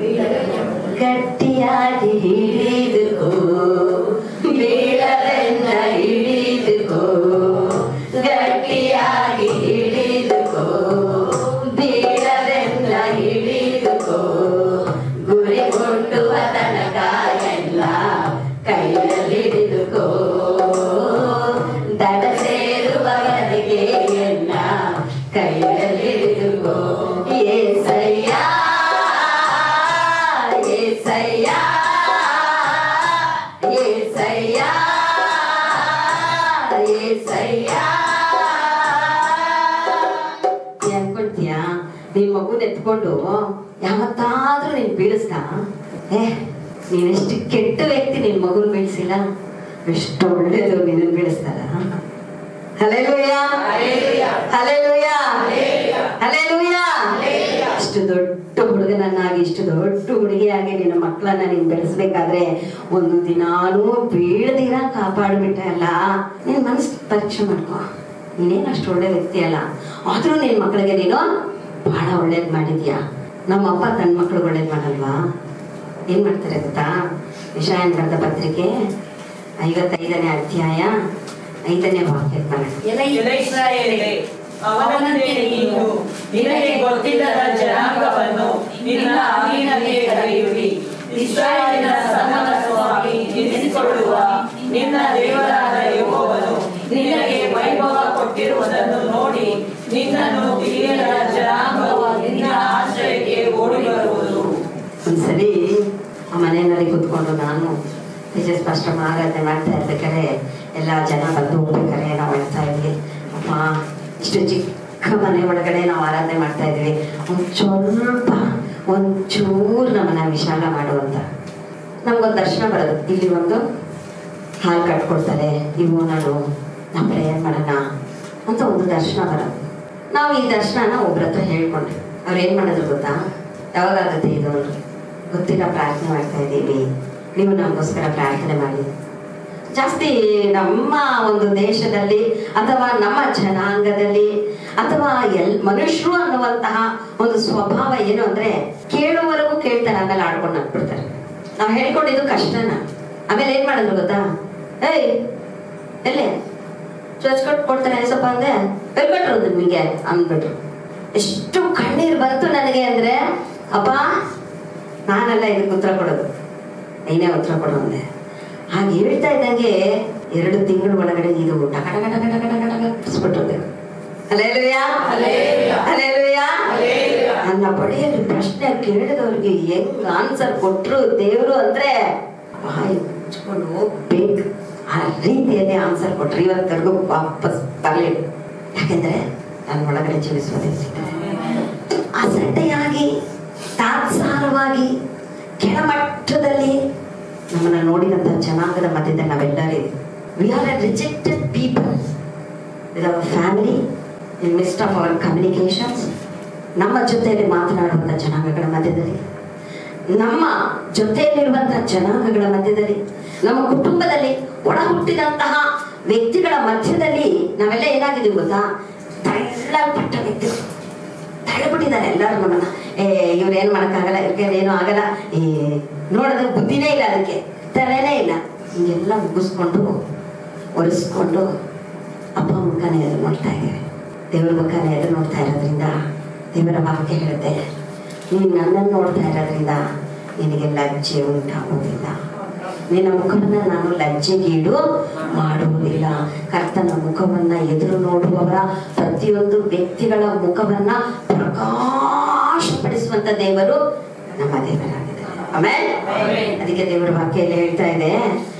ಗಟ್ಟಿಯಾಗಿ ಹಿಡಿದುಕೋ ಬೀಳದೆನ್ನ ಹಿಡಿದುಕೋ ಗಟ್ಟಿಯಾಗಿ ಹಿಡಿದುಕೋ ಬೀಳದೆನ್ನ ಹಿಡಿದುಕೋ ಗುರಿ ಮುಟ್ಟುವ ತನಕ ಎಲ್ಲ ಕೈಯಲ್ಲಿ ಹಿಡಿದುಕೋ ದಡ ಸೇರುವವರೆಗೆ ಎಲ್ಲ ಕೈಯಲ್ಲಿ ಹಿಡಿದುಕೋ ಏಸಯ್ಯ ಏಸಯ್ಯ ಏಸಯ್ಯ ಏಸಯ್ಯ ನೀ ಅನ್ಕೊಳ್ತೀಯಾ ನಿನ್ ಮಗುನ ಎತ್ಕೊಂಡು ಯಾವತ್ತಾದ್ರೂ ನೀನ್ ಬೀಳಿಸ್ದ ಏ ನೀನೆಷ್ಟು ಕೆಟ್ಟ ವ್ಯಕ್ತಿ ನಿನ್ ಮಗುನ್ ಬೀಳ್ಸಿಲ್ಲ ಎಷ್ಟು ಒಳ್ಳೇದು ನಿನ್ನ ಬೀಳಿಸ್ತಾರ ಹಲೆಲೂಯ ಹಲೆಲೂಯ ಹಲೆಲೂಯ ಇಷ್ಟು ದೊಡ್ಡ ಹುಡುಗನನ್ನಾಗಿ ಇಷ್ಟು ದೊಡ್ಡ ಹುಡುಗಿಯಾಗಿ ನಿನ್ನ ಮಕ್ಕಳನ್ನ ನೀನ್ ಬೆಳೆಸ್ಬೇಕಾದ್ರೆ ಒಂದು ದಿನಾನೂ ಬೀಳದಿರ ಕಾಪಾಡ್ಬಿಟ್ಟೆ ಅಲ್ಲ ನಿನ್ ಮನಸ್ಸು ಪರೀಕ್ಷೆ ಮಾಡ್ಕೋ ನೀನೇನು ಅಷ್ಟು ಒಳ್ಳೆ ವ್ಯಕ್ತಿ ಅಲ್ಲ ಆದ್ರೂ ನಿನ್ ಮಕ್ಕಳಿಗೆ ನೀನು ಬಹಳ ಒಳ್ಳೇದ್ ಮಾಡಿದ್ಯಾ ನಮ್ಮಪ್ಪ ತನ್ನ ಮಕ್ಳಿಗೆ ಒಳ್ಳೇದ್ ಮಾಡಲ್ವಾ ಏನ್ ಮಾಡ್ತಾರೆ ಗೊತ್ತಾ ವಿಷಾಯನ್ ಬರೆದ ಪತ್ರಿಕೆ ಐವತ್ತೈದನೇ ಅಧ್ಯಾಯ ಐದನೇ ವಾಕ್ಯ ಕಾರಣ ಎಲೆ ಇಸ್ರಾಯೇಲೇ, ಅವನಂತೆ ನೀನು ನಿನಗೆ ಗೊತ್ತಿಲ್ಲದ ಜನಾಂಗವನ್ನು ನಿನ್ನ ಅಧೀನಕ್ಕೆ ಕರೆಯುವಿ ಇಸ್ರಾಯೇಲಿನ ಸರ್ವಸ್ವವಾಗಿ ಎನಿಸಿಕೊಳ್ಳುವ ನಿನ್ನ ದೇವರಾದ ಯೆಹೋವನು ನಿನಗೆ ವೈಭವ ಕೊಟ್ಟಿರುವುದನ್ನು ನೋಡಿ ನಿನ್ನನ್ನು ತಿಳಿಯದ ಜನಾಂಗವು ನಿನ್ನ ಆಶ್ರಯಕ್ಕೆ ಓಡಿ ಬರುವುದು ಒಂದ್ಸಲಿ ಆ ಮನೆಯಲ್ಲಿ ಕೂತ್ಕೊಂಡು ನಾನು ವಿಜಯ ಸ್ಪಷ್ಟ ಆರಾಧನೆ ಮಾಡ್ತಾ ಇರ್ಬೇಕಾದ್ರೆ ಎಲ್ಲ ಜನ ಬಂದು ಹೋಗ್ಬೇಕಾದ್ರೆ ನಾವು ಹೇಳ್ತಾ ಇದ್ವಿ ಅಮ್ಮ ಇಷ್ಟು ಚಿಕ್ಕ ಮನೆ ಒಳಗಡೆ ನಾವು ಆರಾಧನೆ ಮಾಡ್ತಾ ಇದ್ವಿ ಒಂದ್ ಸ್ವಲ್ಪ ಒಂಚೂರು ನಮ್ಮನ್ನ ವಿಶಾಲ ಮಾಡುವಂತ ನಮ್ಗೊಂದು ದರ್ಶನ ಬರೋದು ಇಲ್ಲಿ ಒಂದು ಹಾಲು ಕಟ್ಕೊಡ್ತಾರೆ ಇವು ನಾನು ನಾವು ಪ್ರೇಯರ್ ಮಾಡೋಣ ಅಂತ ಒಂದು ದರ್ಶನ ಬರೋದು ನಾವು ಈ ದರ್ಶನನ ಒಬ್ರ ಹತ್ರ ಹೇಳ್ಕೊಂಡ್ವಿ ಅವ್ರು ಏನ್ ಮಾಡಿದ್ರು ಗೊತ್ತಾ ಯಾವಾಗಾಗುತ್ತೆ ಇದು ಗೊತ್ತಿಲ್ಲ ಪ್ರಾರ್ಥನೆ ಮಾಡ್ತಾ ಇದ್ದೀವಿ ನೀವು ನಮಗೋಸ್ಕರ ಪ್ರಾರ್ಥನೆ ಮಾಡಿ ಜಾಸ್ತಿ ನಮ್ಮ ಒಂದು ದೇಶದಲ್ಲಿ ಅಥವಾ ನಮ್ಮ ಜನಾಂಗದಲ್ಲಿ ಅಥವಾ ಎಲ್ ಮನುಷ್ಯರು ಅನ್ನುವಂತಹ ಒಂದು ಸ್ವಭಾವ ಏನು ಅಂದ್ರೆ ಕೇಳುವವರೆಗೂ ಕೇಳ್ತಾರೆ ಆಮೇಲೆ ಆಡ್ಕೊಂಡು ಹಾಕ್ಬಿಡ್ತಾರೆ ನಾವು ಹೇಳ್ಕೊಂಡಿದ್ದು ಕಷ್ಟನ ಆಮೇಲೆ ಏನ್ ಮಾಡಿದ್ರು ಗೊತ್ತಾ ಏಯ್ ಎಲ್ಲೇ ಚರ್ಚ್ ಕೊಟ್ಟು ಕೊಡ್ತಾರೆ ಸ್ವಲ್ಪ ಅಂದೆ ಹೇಳ್ಕೊಟ್ರು ನಿಮಗೆ ಅಂದ್ಬಿಟ್ರು ಎಷ್ಟು ಕಣ್ಣೀರು ಬಂತು ನನಗೆ ಅಂದ್ರೆ ಅಪ್ಪ ನಾನಲ್ಲ ಇದಕ್ಕೆ ಉತ್ತರ ಕೊಡೋದು ನೀನೇ ಉತ್ತರ ಕೊಡು ಅಂದೆ ಹಾಗೆ ಹೇಳ್ತಾ ಇದ್ದಂಗೆ ಎರಡು ತಿಂಗಳ ಒಳಗಡೆ ಇದು ಟಕ ಟಕ ಟಕ ಟಕ ಟಕ ಟಕ ಬಿಡಿಸ್ಬಿಟ್ಟಿದೆ ಅಲ್ಲೇಲುಯ್ಯ ಅಲ್ಲೇಲುಯ್ಯ ನನ್ನ ಬಳಿಯಲ್ಲಿ ಪ್ರಶ್ನೆ ಕೇಳಿದವ್ರಿಗೆ ಹೆಂಗ್ ಆನ್ಸರ್ ಕೊಟ್ರು ದೇವ್ರು ಅಂದ್ರೆ ಬಾಯಿ ಮುಚ್ಕೊಂಡು ಹೋಗ್ಬೇಕು ಆ ರೀತಿಯಲ್ಲಿ ಆನ್ಸರ್ ಕೊಟ್ರು ಇವತ್ತರೆಗೂ ವಾಪಸ್ ಬರಲಿಲ್ಲ ಯಾಕೆಂದ್ರೆ ನನ್ನ ಒಳಗಡೆ ಜೀವಿಸುವುದಿಲ್ಲ ಅಸಡ್ಡೆಯಾಗಿ ತಾತ್ಸಾರವಾಗಿ ಕೆಳಮಟ್ಟದಲ್ಲಿ ನಮ್ಮನ್ನ ನೋಡಿದಂತ ಜನಾಂಗದ ಮಧ್ಯದಲ್ಲಿ ನಾವೆಲ್ಲರೂ we are a rejected people with our family in midst of our communications ನಮ್ಮ ಜೊತೆಯಲ್ಲಿ ಮಾತನಾಡುವಂಥ ಜನಾಂಗಗಳ ಮಧ್ಯದಲ್ಲಿ ನಮ್ಮ ಜೊತೆಯಲ್ಲಿರುವಂತಹ ಜನಾಂಗಗಳ ಮಧ್ಯದಲ್ಲಿ ನಮ್ಮ ಕುಟುಂಬದಲ್ಲಿ ಒಳ ಹುಟ್ಟಿದಂತಹ ವ್ಯಕ್ತಿಗಳ ಮಧ್ಯದಲ್ಲಿ ನಾವೆಲ್ಲ ಏನಾಗಿದ್ದೀವಿ ಗೊತ್ತಾ ತಳ್ಳಲ್ಪಟ್ಟ ವ್ಯಕ್ತಿಗಳು ತಳ್ಳಿಬಿಟ್ಟಿದ್ದಾರೆ ಎಲ್ಲರೂ ನಮ್ಮನ್ನ ಏ ಇವ್ರು ಏನು ಮಾಡೋಕ್ಕಾಗಲ್ಲ ಇವ್ರಿಗೆ ಏನೂ ಆಗಲ್ಲ ಏ ನೋಡೋದು ಬುದ್ಧಿನೇ ಇಲ್ಲ ಅದಕ್ಕೆ ತಲೆನೇ ಇಲ್ಲ ಹಿಂಗೆಲ್ಲ ಮುಗಿಸ್ಕೊಂಡು ಒರೆಸ್ಕೊಂಡು ಅಪ್ಪ ಮುಖನ ಎದುರು ನೋಡ್ತಾ ಇದ್ದೇವೆ ದೇವರ ಮುಖನ ಎದುರು ನೋಡ್ತಾ ಇರೋದ್ರಿಂದ ದೇವರ ವಾಕ್ಯ ಹೇಳುತ್ತೆ ನೀನು ನನ್ನನ್ನು ನೋಡ್ತಾ ಇರೋದ್ರಿಂದ ನಿನಗೆ ಲಜ್ಜೆ ಉಂಟಾಗುವುದಿಲ್ಲ ನಿನ್ನ ಮುಖವನ್ನ ನಾನು ಲಜ್ಜೆಗೀಡು ಮಾಡುವುದಿಲ್ಲ ಕರ್ತನ ಮುಖವನ್ನ ಎದುರು ನೋಡುವವರ ಪ್ರತಿಯೊಂದು ವ್ಯಕ್ತಿಗಳ ಮುಖವನ್ನ ಪ್ರಕಾಶಪಡಿಸುವಂತ ದೇವರು ನಮ್ಮ ದೇವರಾಗಿದ್ದಾರೆ ಆಮೇಲೆ ಅದಕ್ಕೆ ದೇವರ ವಾಕ್ಯಲ್ಲಿ ಹೇಳ್ತಾ ಇದೆ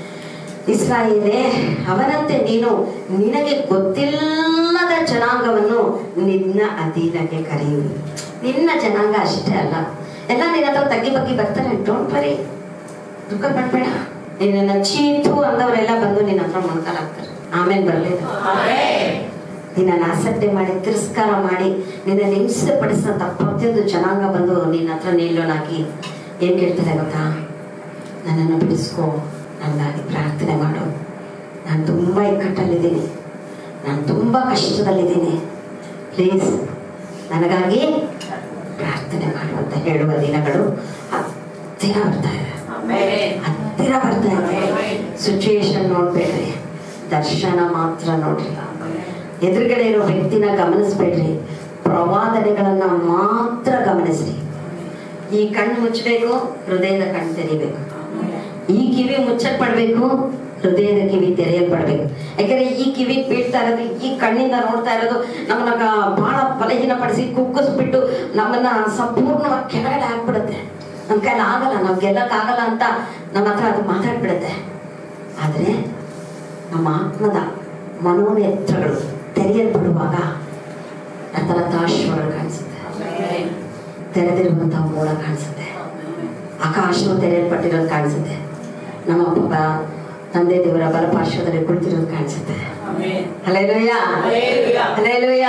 ಇಸ್ರಾಯೇಲೇ ಅವನಂತೆ ನೀನು ನಿನಗೆ ಗೊತ್ತಿಲ್ಲದ ಜನಾಂಗವನ್ನು ನಿನ್ನ ಅಧೀನಕ್ಕೆ ಕರೆಯುವುದು ನಿನ್ನ ಜನಾಂಗ ಅಷ್ಟೇ ಅಲ್ಲ ಎಲ್ಲ ನಿನ್ನ ಹತ್ರ ತಗ್ಗಿ ಬಗ್ಗಿ ಬರ್ತಾರೆ ಡೋಂಟ್ ವರಿ ದುಃಖ ಪಡ್ಬೇಡ ನಿನ್ನ ಚೀತು ಅಂದವರೆಲ್ಲ ಬಂದು ನಿನ್ನ ಹತ್ರ ಮೊಣಕಾಲಾಗ್ತಾರೆ ಆಮೇಲೆ ಬರಲಿಲ್ಲ ನಿನ್ನನ್ನು ಅಸಡ್ಡೆ ಮಾಡಿ ತಿರಸ್ಕಾರ ಮಾಡಿ ನಿನ್ನ ಹಿಂಸೆ ಪಡಿಸಿದಂಥ ಪ್ರತಿಯೊಂದು ಜನಾಂಗ ಬಂದು ನಿನ್ನ ಹತ್ರ ನಿಲ್ಲೋನಾಗಿ ಏನು ಕೇಳ್ತಾರೆ ಗೊತ್ತಾ ನನ್ನನ್ನು ಬಿಡಿಸ್ಕೋ ನನಗಾಗಿ ಪ್ರಾರ್ಥನೆ ಮಾಡು ನಾನು ತುಂಬ ಇಕ್ಕಟ್ಟಲ್ಲಿದ್ದೀನಿ ನಾನು ತುಂಬ ಕಷ್ಟದಲ್ಲಿದ್ದೀನಿ ಪ್ಲೀಸ್ ನನಗಾಗಿ ಪ್ರಾರ್ಥನೆ ಮಾಡು ಅಂತ ಹೇಳುವ ದಿನಗಳು ಹತ್ತಿರ ಬರ್ತಾ ಇದೆ ಹತ್ತಿರ ಬರ್ತಾ ಇದೆ ಸಿಚುಯೇಷನ್ ನೋಡ್ಬೇಡ್ರಿ ದರ್ಶನ ಮಾತ್ರ ನೋಡ್ರಿ ಎದುರುಗಡೆ ಇರೋ ವ್ಯಕ್ತಿನ ಗಮನಿಸ್ಬೇಡ್ರಿ ಪ್ರವಾದನೆಗಳನ್ನ ಮಾತ್ರ ಗಮನಿಸ್ರಿ ಈ ಕಣ್ಣು ಮುಚ್ಚಬೇಕು ಹೃದಯದ ಕಣ್ಣು ತೆರಿಬೇಕು ಈ ಕಿವಿ ಮುಚ್ಚಕ್ ಪಡ್ಬೇಕು ಹೃದಯದ ಕಿವಿ ತೆರೆಯಲ್ಪಡ್ಬೇಕು ಯಾಕಂದ್ರೆ ಈ ಕಿವಿ ಬೀಳ್ತಾ ಇರೋದು ಈ ಕಣ್ಣಿಂದ ನೋಡ್ತಾ ಇರೋದು ನಮ್ಮನ್ನ ಗ- ಬಹಳ ಬಲಹೀನಪಡಿಸಿ ಕುಗ್ಗಿಸ್ಬಿಟ್ಟು ನಮ್ಮನ್ನ ಸಂಪೂರ್ಣವಾಗಿ ಕೆಳಗಡೆ ಹಾಕ್ಬಿಡುತ್ತೆ ನಮ್ಮ ಕೈಲಿ ಆಗಲ್ಲ ನಾವು ಗೆಲ್ಲಕ್ಕಾಗಲ್ಲ ಅಂತ ನಮ್ಮ ಹತ್ರ ಅದು ಮಾತಾಡ್ಬಿಡುತ್ತೆ ಆದ್ರೆ ನಮ್ಮ ಆತ್ಮದ ಮನೋನೇತ್ರಗಳು ತೆರೆಯಲ್ಪಡುವಾಗ ರಥರಥಾಶ್ವಗಳು ಕಾಣಿಸುತ್ತೆ ತೆರೆದಿರುವಂತಹ ಮೋಡ ಕಾಣಿಸುತ್ತೆ ಆಕಾಶವು ತೆರೆಯಲ್ಪಟ್ಟಿರೋದು ಕಾಣಿಸುತ್ತೆ ನಮ್ಮ ಪಾಪ ತಂದೆ ದೇವರ ಬಲಪಾರ್ಶ್ವದಲ್ಲಿ ಕುಳಿತಿರೋದು ಕಾಣಿಸುತ್ತೆ ಹಲೇಲುಯ್ಯ ಹಲೇಲುಯ್ಯ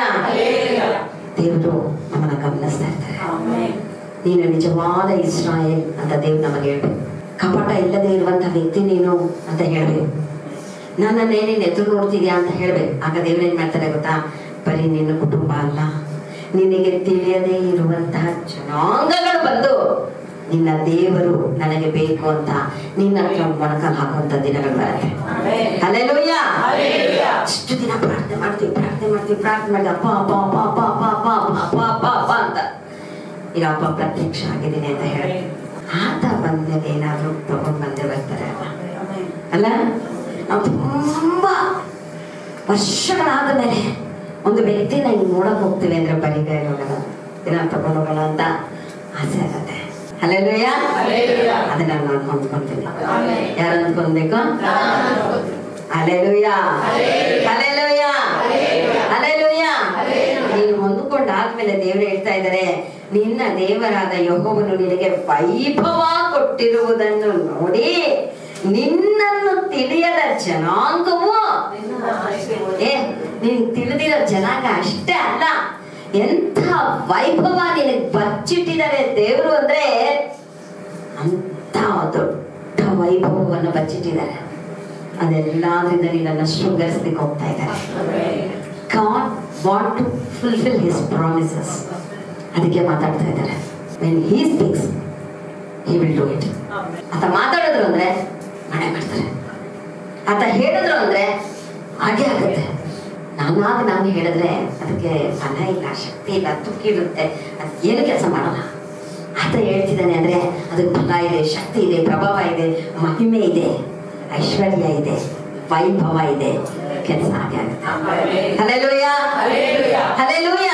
ದೇವರು ನಮ್ಮನ್ನ ಗಮನಿಸ್ತಾ ಇರ್ತಾರೆ ನೀನು ನಿಜವಾದ ಇಸ್ರಾಯೇಲ್ ಅಂತ ದೇವ್ರು ನಮಗೆ ಹೇಳ್ಬೇಕು ಕಪಟ ಇಲ್ಲದೆ ಇರುವಂತ ವ್ಯಕ್ತಿ ನೀನು ಅಂತ ಹೇಳ್ಬೇಕು ನನ್ನನ್ನೇ ನೀನು ಎದುರು ನೋಡ್ತಿದ್ಯಾ ಅಂತ ಹೇಳ್ಬೇಕು ಆಗ ದೇವ್ರು ಏನ್ ಮಾಡ್ತಾರೆ ಗೊತ್ತಾ ಬರೀ ನಿನ್ನ ಕುಟುಂಬ ಅಲ್ಲ ನಿನಗೆ ತಿಳಿಯದೇ ಇರುವಂತಹ ಜನಾಂಗಗಳು ಬಂದು ನಿನ್ನ ದೇವರು ನನಗೆ ಬೇಕು ಅಂತ ನಿನ್ನ ಹತ್ರ ಮೊಣಕಾಲು ಹಾಕುವಂತ ದಿನಗಳು ಬರುತ್ತೆ ಅಲ್ಲೆಲ್ಲೂಯ್ಯ ಇಷ್ಟು ದಿನ ಪ್ರಾರ್ಥನೆ ಮಾಡ್ತೀವಿ ಪ್ರಾರ್ಥನೆ ಮಾಡ್ತೀವಿ ಪ್ರಾರ್ಥನೆ ಮಾಡಿ ಅಪ್ಪ ಅಪ್ಪ ಅಪ್ಪ ಅಪ್ಪ ಅಪ್ಪ ಅಪ್ಪ ಅಪ್ಪ ಅಪ್ಪ ಅಪ್ಪ ಅಪ್ಪ ಅಂತ ಈಗ ಅಪ್ಪ ಪ್ರತ್ಯಕ್ಷ ಆಗಿದ್ದೀನಿ ಅಂತ ಹೇಳಿ ಆತ ಬಂದ್ಮೇಲೆ ಏನಾದ್ರೂ ತಗೊಂಡ್ ಬಂದೇ ಬರ್ತಾರೆ ಅಲ್ಲ ಅಲ್ಲ ನಾವು ತುಂಬಾ ವರ್ಷಗಳಾದ ಮೇಲೆ ಒಂದು ವ್ಯಕ್ತಿನ ಹಿಂಗ್ ನೋಡಕ್ ಹೋಗ್ತೀವಿ ಅಂದ್ರೆ ಬರಿಗೈ ಹೋಗೋಣ ದಿನ ತಗೊಂಡ್ ಹೋಗೋಣ ಅಂತ ಆಸೆ ಆಗತ್ತೆ ಅಲ್ಲೆಲ್ಲೂಯ್ಯ ಅದನ್ನ ನಾನು ಹೊಂದ್ಕೊಂತೀನಿ ಯಾರು ಅಂದ್ಕೊಳ್ಬೇಕು ಅಲೆಲುಯ್ಯ ಅಲೆಲುಯ್ಯ ಅಲೆಲುಯ್ಯ ನೀನು ಹೊಂದ್ಕೊಂಡಾದ್ಮೇಲೆ ದೇವರು ಹೇಳ್ತಾ ಇದ್ದಾರೆ ನಿನ್ನ ದೇವರಾದ ಯಹೋವನು ನಿನಗೆ ವೈಭವ ಕೊಟ್ಟಿರುವುದನ್ನು ನೋಡಿ ನಿನ್ನನ್ನು ತಿಳಿಯದ ಜನಾಂಗವು ಏ ನೀನ್ ತಿಳಿದಿರೋ ಜನಾಂಗ ಅಷ್ಟೇ ಅಲ್ಲ ಎಂಥ ವೈಭವ ನಿನಗೆ ಬಚ್ಚಿಟ್ಟಿದ್ದಾರೆ ದೇವರು ಅಂದ್ರೆ ಅಂತ ದೊಡ್ಡ ವೈಭವವನ್ನು ಬಚ್ಚಿಟ್ಟಿದ್ದಾರೆ ಅದೆಲ್ಲದ್ರಿಂದ ನಿನ್ನನ್ನು ಶೃಂಗರಿಸ್ಲಿಕ್ಕೆ ಹೋಗ್ತಾ ಇದ್ದಾರೆ God want to fulfil his promises ಅದಕ್ಕೆ ಮಾತಾಡ್ತಾ ಇದ್ದಾರೆ when he speaks he will do it ಆತ ಮಾತಾಡಿದ್ರು ಅಂದ್ರೆ ಮನೆ ಮಾಡ್ತಾರೆ ಆತ ಹೇಳಿದ್ರು ಅಂದ್ರೆ ಹಾಗೆ ಆಗುತ್ತೆ ನಾನಾಗ ನಾನು ಹೇಳಿದ್ರೆ ಅದಕ್ಕೆ ಫಲ ಇಲ್ಲ ಶಕ್ತಿ ಇಲ್ಲ ತುಕ್ಕಿರುತ್ತೆ ಅದು ಏನು ಕೆಲಸ ಮಾಡಲ್ಲ ಆತ ಹೇಳ್ತಿದ್ದಾನೆ ಅಂದ್ರೆ ಅದಕ್ಕೆ ಫಲ ಇದೆ ಶಕ್ತಿ ಇದೆ ಪ್ರಭಾವ ಇದೆ ಮಹಿಮೆ ಇದೆ ಐಶ್ವರ್ಯ ಇದೆ ವೈಭವ ಇದೆ ಕೆಲಸ ಹಾಗೆ ಆಗುತ್ತೆ ಹಲೆಲೂಯ ಹಲೆಲೂಯ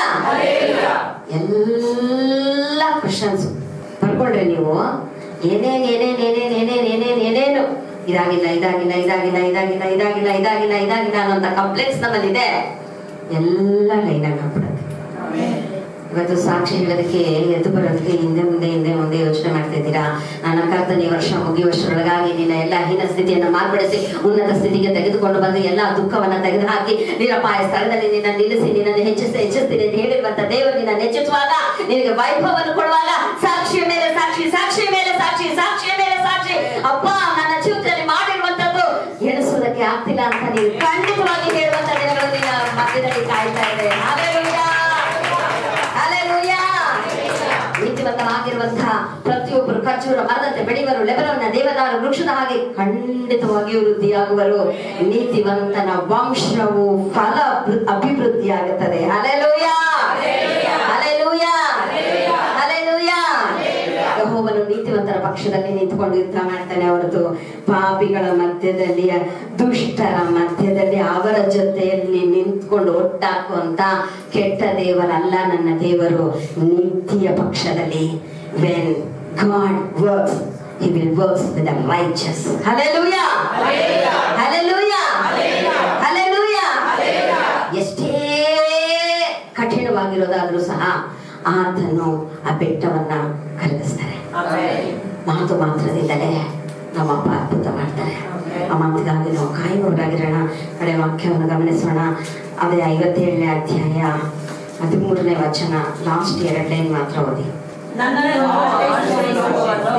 ಎಲ್ಲ ಕ್ವಶನ್ಸ್ ಬರ್ಕೊಳ್ರಿ ನೀವು ಏನೇನ್ ಏನೇನ್ ಏನೇನ್ ಏನೇನ್ ಏನೇನ್ ಏನೇನು ಇದಾಗಿಲ್ಲ ಇದಾಗಿಲ್ಲ ಇದಾಗಿಲ್ಲ ಇದಾಗಿಲ್ಲ ಇದಾಗಿಲ್ಲ ಇದಾಗಿಲ್ಲ ಇದಾಗಿಲ್ಲ ಅನ್ನೋಂಥ ಕಂಪ್ಲೇಂಟ್ಸ್ ನಮ್ಮಲ್ಲಿದೆ ಎಲ್ಲ ಲೈನಾಗಿ ಹಾಕ್ಬಿಡುತ್ತೆ ಇವತ್ತು ಸಾಕ್ಷಿ ಹೇಳೋದಕ್ಕೆ ಎದ್ದು ಬರೋದಕ್ಕೆ ಹಿಂದೆ ಮುಂದೆ ಹಿಂದೆ ಮುಂದೆ ಯೋಚನೆ ಮಾಡ್ತಾ ಇದ್ದೀರಾ ನನ್ನ ಕರ್ತನ ಈ ವರ್ಷ ಮುಗಿಯುವಷ್ಟರೊಳಗಾಗಿ ನಿನ್ನ ಎಲ್ಲ ಹೀನ ಸ್ಥಿತಿಯನ್ನ ಮಾರ್ಪಡಿಸಿ ಉನ್ನತ ಸ್ಥಿತಿಗೆ ತೆಗೆದುಕೊಂಡು ಬಂದು ಎಲ್ಲ ದುಃಖವನ್ನ ತೆಗೆದುಹಾಕಿ ನಿರಪಾಯ ಸ್ಥಳದಲ್ಲಿ ನಿನ್ನ ನಿಲ್ಲಿಸಿ ನಿನ್ನನ್ನು ಹೆಚ್ಚಿಸಿ ಹೆಚ್ಚಿಸ್ತೀನಿ ಅಂತ ಹೇಳಿರುವಂತ ದೇವರು ನಿನ್ನ ಹೆಚ್ಚಿಸುವಾಗ ನಿನಗೆ ವೈಭವವನ್ನು ಕೊಡುವಾಗ ಸಾಕ್ಷಿಯ ಮೇಲೆ ಸಾಕ್ಷಿ ಸಾಕ್ಷಿಯ ಮೇಲೆ ಸಾಕ್ಷಿ ಸಾಕ್ಷಿಯ ಮೇಲೆ ಸಾಕ್ಷಿ ಅಪ್ಪ ನನ್ನ ಜೀವಿತದಲ್ಲಿ ಮಾಡಿರುವಂತದ್ದು ಎಣಿಸೋದಕ್ಕೆ ಆಗ್ತಿಲ್ಲ ಅಂತ ನೀನು ಖಂಡಿತವಾಗಿ ಹೇಳುವಂತ ದಿನಗಳು ನಿನ್ನ ಮಧ್ಯದಲ್ಲಿ ಕಾಯ್ತಾ ಇದೆ ಹಾಲೆಲೂಯಾ ಹಾಲೆಲೂಯಾ ನೀತಿವಂತರಾಗಿರುವಂತಹ ಪ್ರತಿಯೊಬ್ಬರು ಖರ್ಜೂರ ಮರದಂತೆ ಬೆಳೆಯುವರು ಲೆಬನವನ್ನ ದೇವದಾರು ವೃಕ್ಷದ ಹಾಗೆ ಖಂಡಿತವಾಗಿಯೂ ವೃದ್ಧಿಯಾಗುವರು ನೀತಿವಂತನ ವಂಶವು ಫಲ ಅಭಿ- ಅಭಿವೃದ್ಧಿಯಾಗುತ್ತದೆ ಅಲೆಲೂಯಾ ಅಲೆಲೂಯಾ ಅಲೆಲೂಯಾ ಯೆಹೋವನು ನೀತಿವಂತರ ಪಕ್ಷದಲ್ಲಿ ನಿಂತ್ಕೊಂಡು ಯುದ್ಧ ಮಾಡ್ತಾನೆ ಹೊರತು ಪಾಪಿಗಳ ಮಧ್ಯದಲ್ಲಿ ದುಷ್ಟರ ಮಧ್ಯದಲ್ಲಿ ಅವರ ಜೊತೆಯಲ್ಲಿ ನಿಂತ್ಕೊಂಡು ಒಟ್ಟಾಕುವಂತ ಕೆಟ್ಟ ದೇವರಲ್ಲ ನನ್ನ ದೇವರು ನೀತಿಯ ಪಕ್ಷದಲ್ಲಿ when god works he will works with the righteous hallelujah hallelujah hallelujah ಎಷ್ಟೇ ಕಠಿಣವಾಗಿರೋದಾದ್ರೂ ಸಹ ಆತನು ಆ ಬೆಟ್ಟವನ್ನ ಕರಗಿಸ್ತಾರೆ ಮಾತು ಮಾತ್ರದಿಂದಲೇ ನಮ್ಮಪ್ಪ ಅದ್ಭುತ ಮಾಡ್ತಾರೆ ಆ ಮಾತಿಗಾಗಿ ನಾವು ಕಾಯುವವರಾಗಿರೋಣ ಕಡೆ ವಾಕ್ಯವನ್ನು ಗಮನಿಸೋಣ ಅದೇ ಐವತ್ತೇಳನೇ ಅಧ್ಯಾಯ ಹದಿಮೂರನೇ ವಚನ ಲಾಸ್ಟ್ ಎರಡು ಲೈನ್ ಮಾತ್ರ ಓದಿ ನನ್ನನ್ನು ಆಶ್ರಯಿಸುವವನು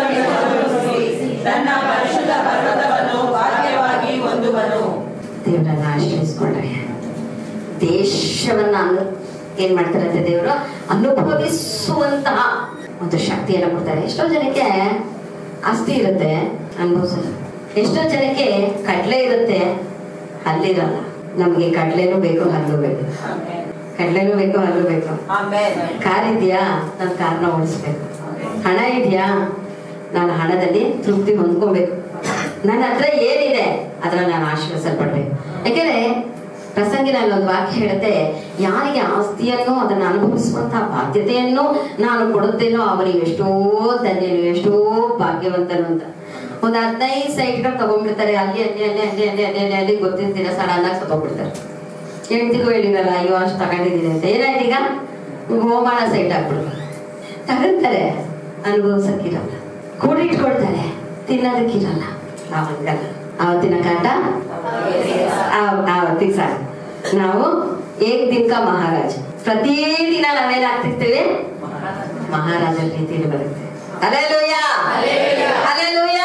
ತನ್ನ ಪರಿಶುದ್ಧ ಪರ್ವತವನ್ನು ಭಾಗ್ಯವಾಗಿ ಹೊಂದುವನು ದೇವರನ್ನ ಆಶ್ರಯಿಸ್ಕೊಂಡ್ರೆ ದೇಶವನ್ನ ಅನು ಏನ್ ಮಾಡ್ತಾರಂತೆ ದೇವರು ಅನುಭವಿಸುವಂತಹ ಒಂದು ಶಕ್ತಿಯನ್ನು ಕೊಡ್ತಾರೆ ಎಷ್ಟೋ ಜನಕ್ಕೆ ಆಸ್ತಿ ಇರುತ್ತೆ ಅನುಭವಿಸಲ್ಲ ಎಷ್ಟೋ ಜನಕ್ಕೆ ಕಡಲೆ ಇರುತ್ತೆ ಹಲ್ಲಿರಲ್ಲ ನಮಗೆ ಕಡಲೆನೂ ಬೇಕು ಹಲ್ಲು ಬೇಕು ಕಡಲೆನೂ ಬೇಕು ಹಲ್ಲು ಬೇಕು ಆಮೇಲೆ ಕಾರ್ ಇದೆಯಾ ನಾನು ಕಾರ್ನ ಓಡಿಸ್ಬೇಕು ಹಣ ಇದೆಯಾ ನಾನು ಹಣದಲ್ಲಿ ತೃಪ್ತಿ ಹೊಂದ್ಕೋಬೇಕು ನನ್ನ ಹತ್ರ ಏನಿದೆ ಅದ್ರಲ್ಲಿ ನಾನು ಆಶೀರ್ವಸಲ್ಪಡ್ಬೇಕು ಯಾಕೆಂದ್ರೆ ಪ್ರಸಂಗಿನಲ್ಲಿ ಒಂದು ವಾಕ್ಯ ಹೇಳುತ್ತೆ ಯಾರಿಗೆ ಆಸ್ತಿಯನ್ನು ಅದನ್ನು ಅನುಭವಿಸುವಂತಹ ಬಾಧ್ಯತೆಯನ್ನು ನಾನು ಕೊಡುತ್ತೇನೋ ಅವನಿಗೆ ಎಷ್ಟೋ ಧನ್ಯನು ಎಷ್ಟೋ ಭಾಗ್ಯವಂತನು ಅಂತ ಒಂದು ಹದಿನೈದು ಸೈಟ್ಗಳು ತಗೊಂಡ್ಬಿಡ್ತಾರೆ ಅಲ್ಲಿ ಅಲ್ಲಿ ಅಲ್ಲಿ ಅಲ್ಲಿ ಅಲ್ಲಿ ಅಲ್ಲಿ ಅಲ್ಲಿ ಅಲ್ಲಿ ಗೊತ್ತಿರ್ತೀರ ಸಡನ್ ಆಗಿ ಸತ್ತೋಗ್ಬಿಡ್ತಾರೆ ಹೆಂಡ್ತಿಗೂ ಹೇಳಿರಲ್ಲ ಅಯ್ಯೋ ಅಷ್ಟು ತಗೊಂಡಿದ್ದೀನಿ ಅಂತ ಏನಾಯ್ತು ಈಗ ಗೋಮಾಳ ಸೈಟ್ ಹಾಕ್ಬಿಡು ತಗೊಂತಾರೆ ಅನುಭವಿಸಕ್ಕಿರಲ್ಲ ಕೂಡಿಟ್ಕೊಳ್ತಾರೆ ತಿನ್ನೋದಕ್ಕಿರಲ್ಲ ಅವಾಗಲ್ಲ ಆವತ್ತಿನ ಕಾಟ ಆವ್- ಆವತ್ತಿಗೆ ಸಾಕು ನಾವು ಏಕ್ ದಿನಕ ಮಹಾರಾಜ ಪ್ರತಿದಿನ ನಾವೇನಾಗ್ತಿರ್ತೀವಿ ಮಹಾರಾಜರ ರೀತಿಯಲ್ಲಿ ಬರುತ್ತೆ ಅಲೆಲೂಯ ಅಲೆಲೂಯ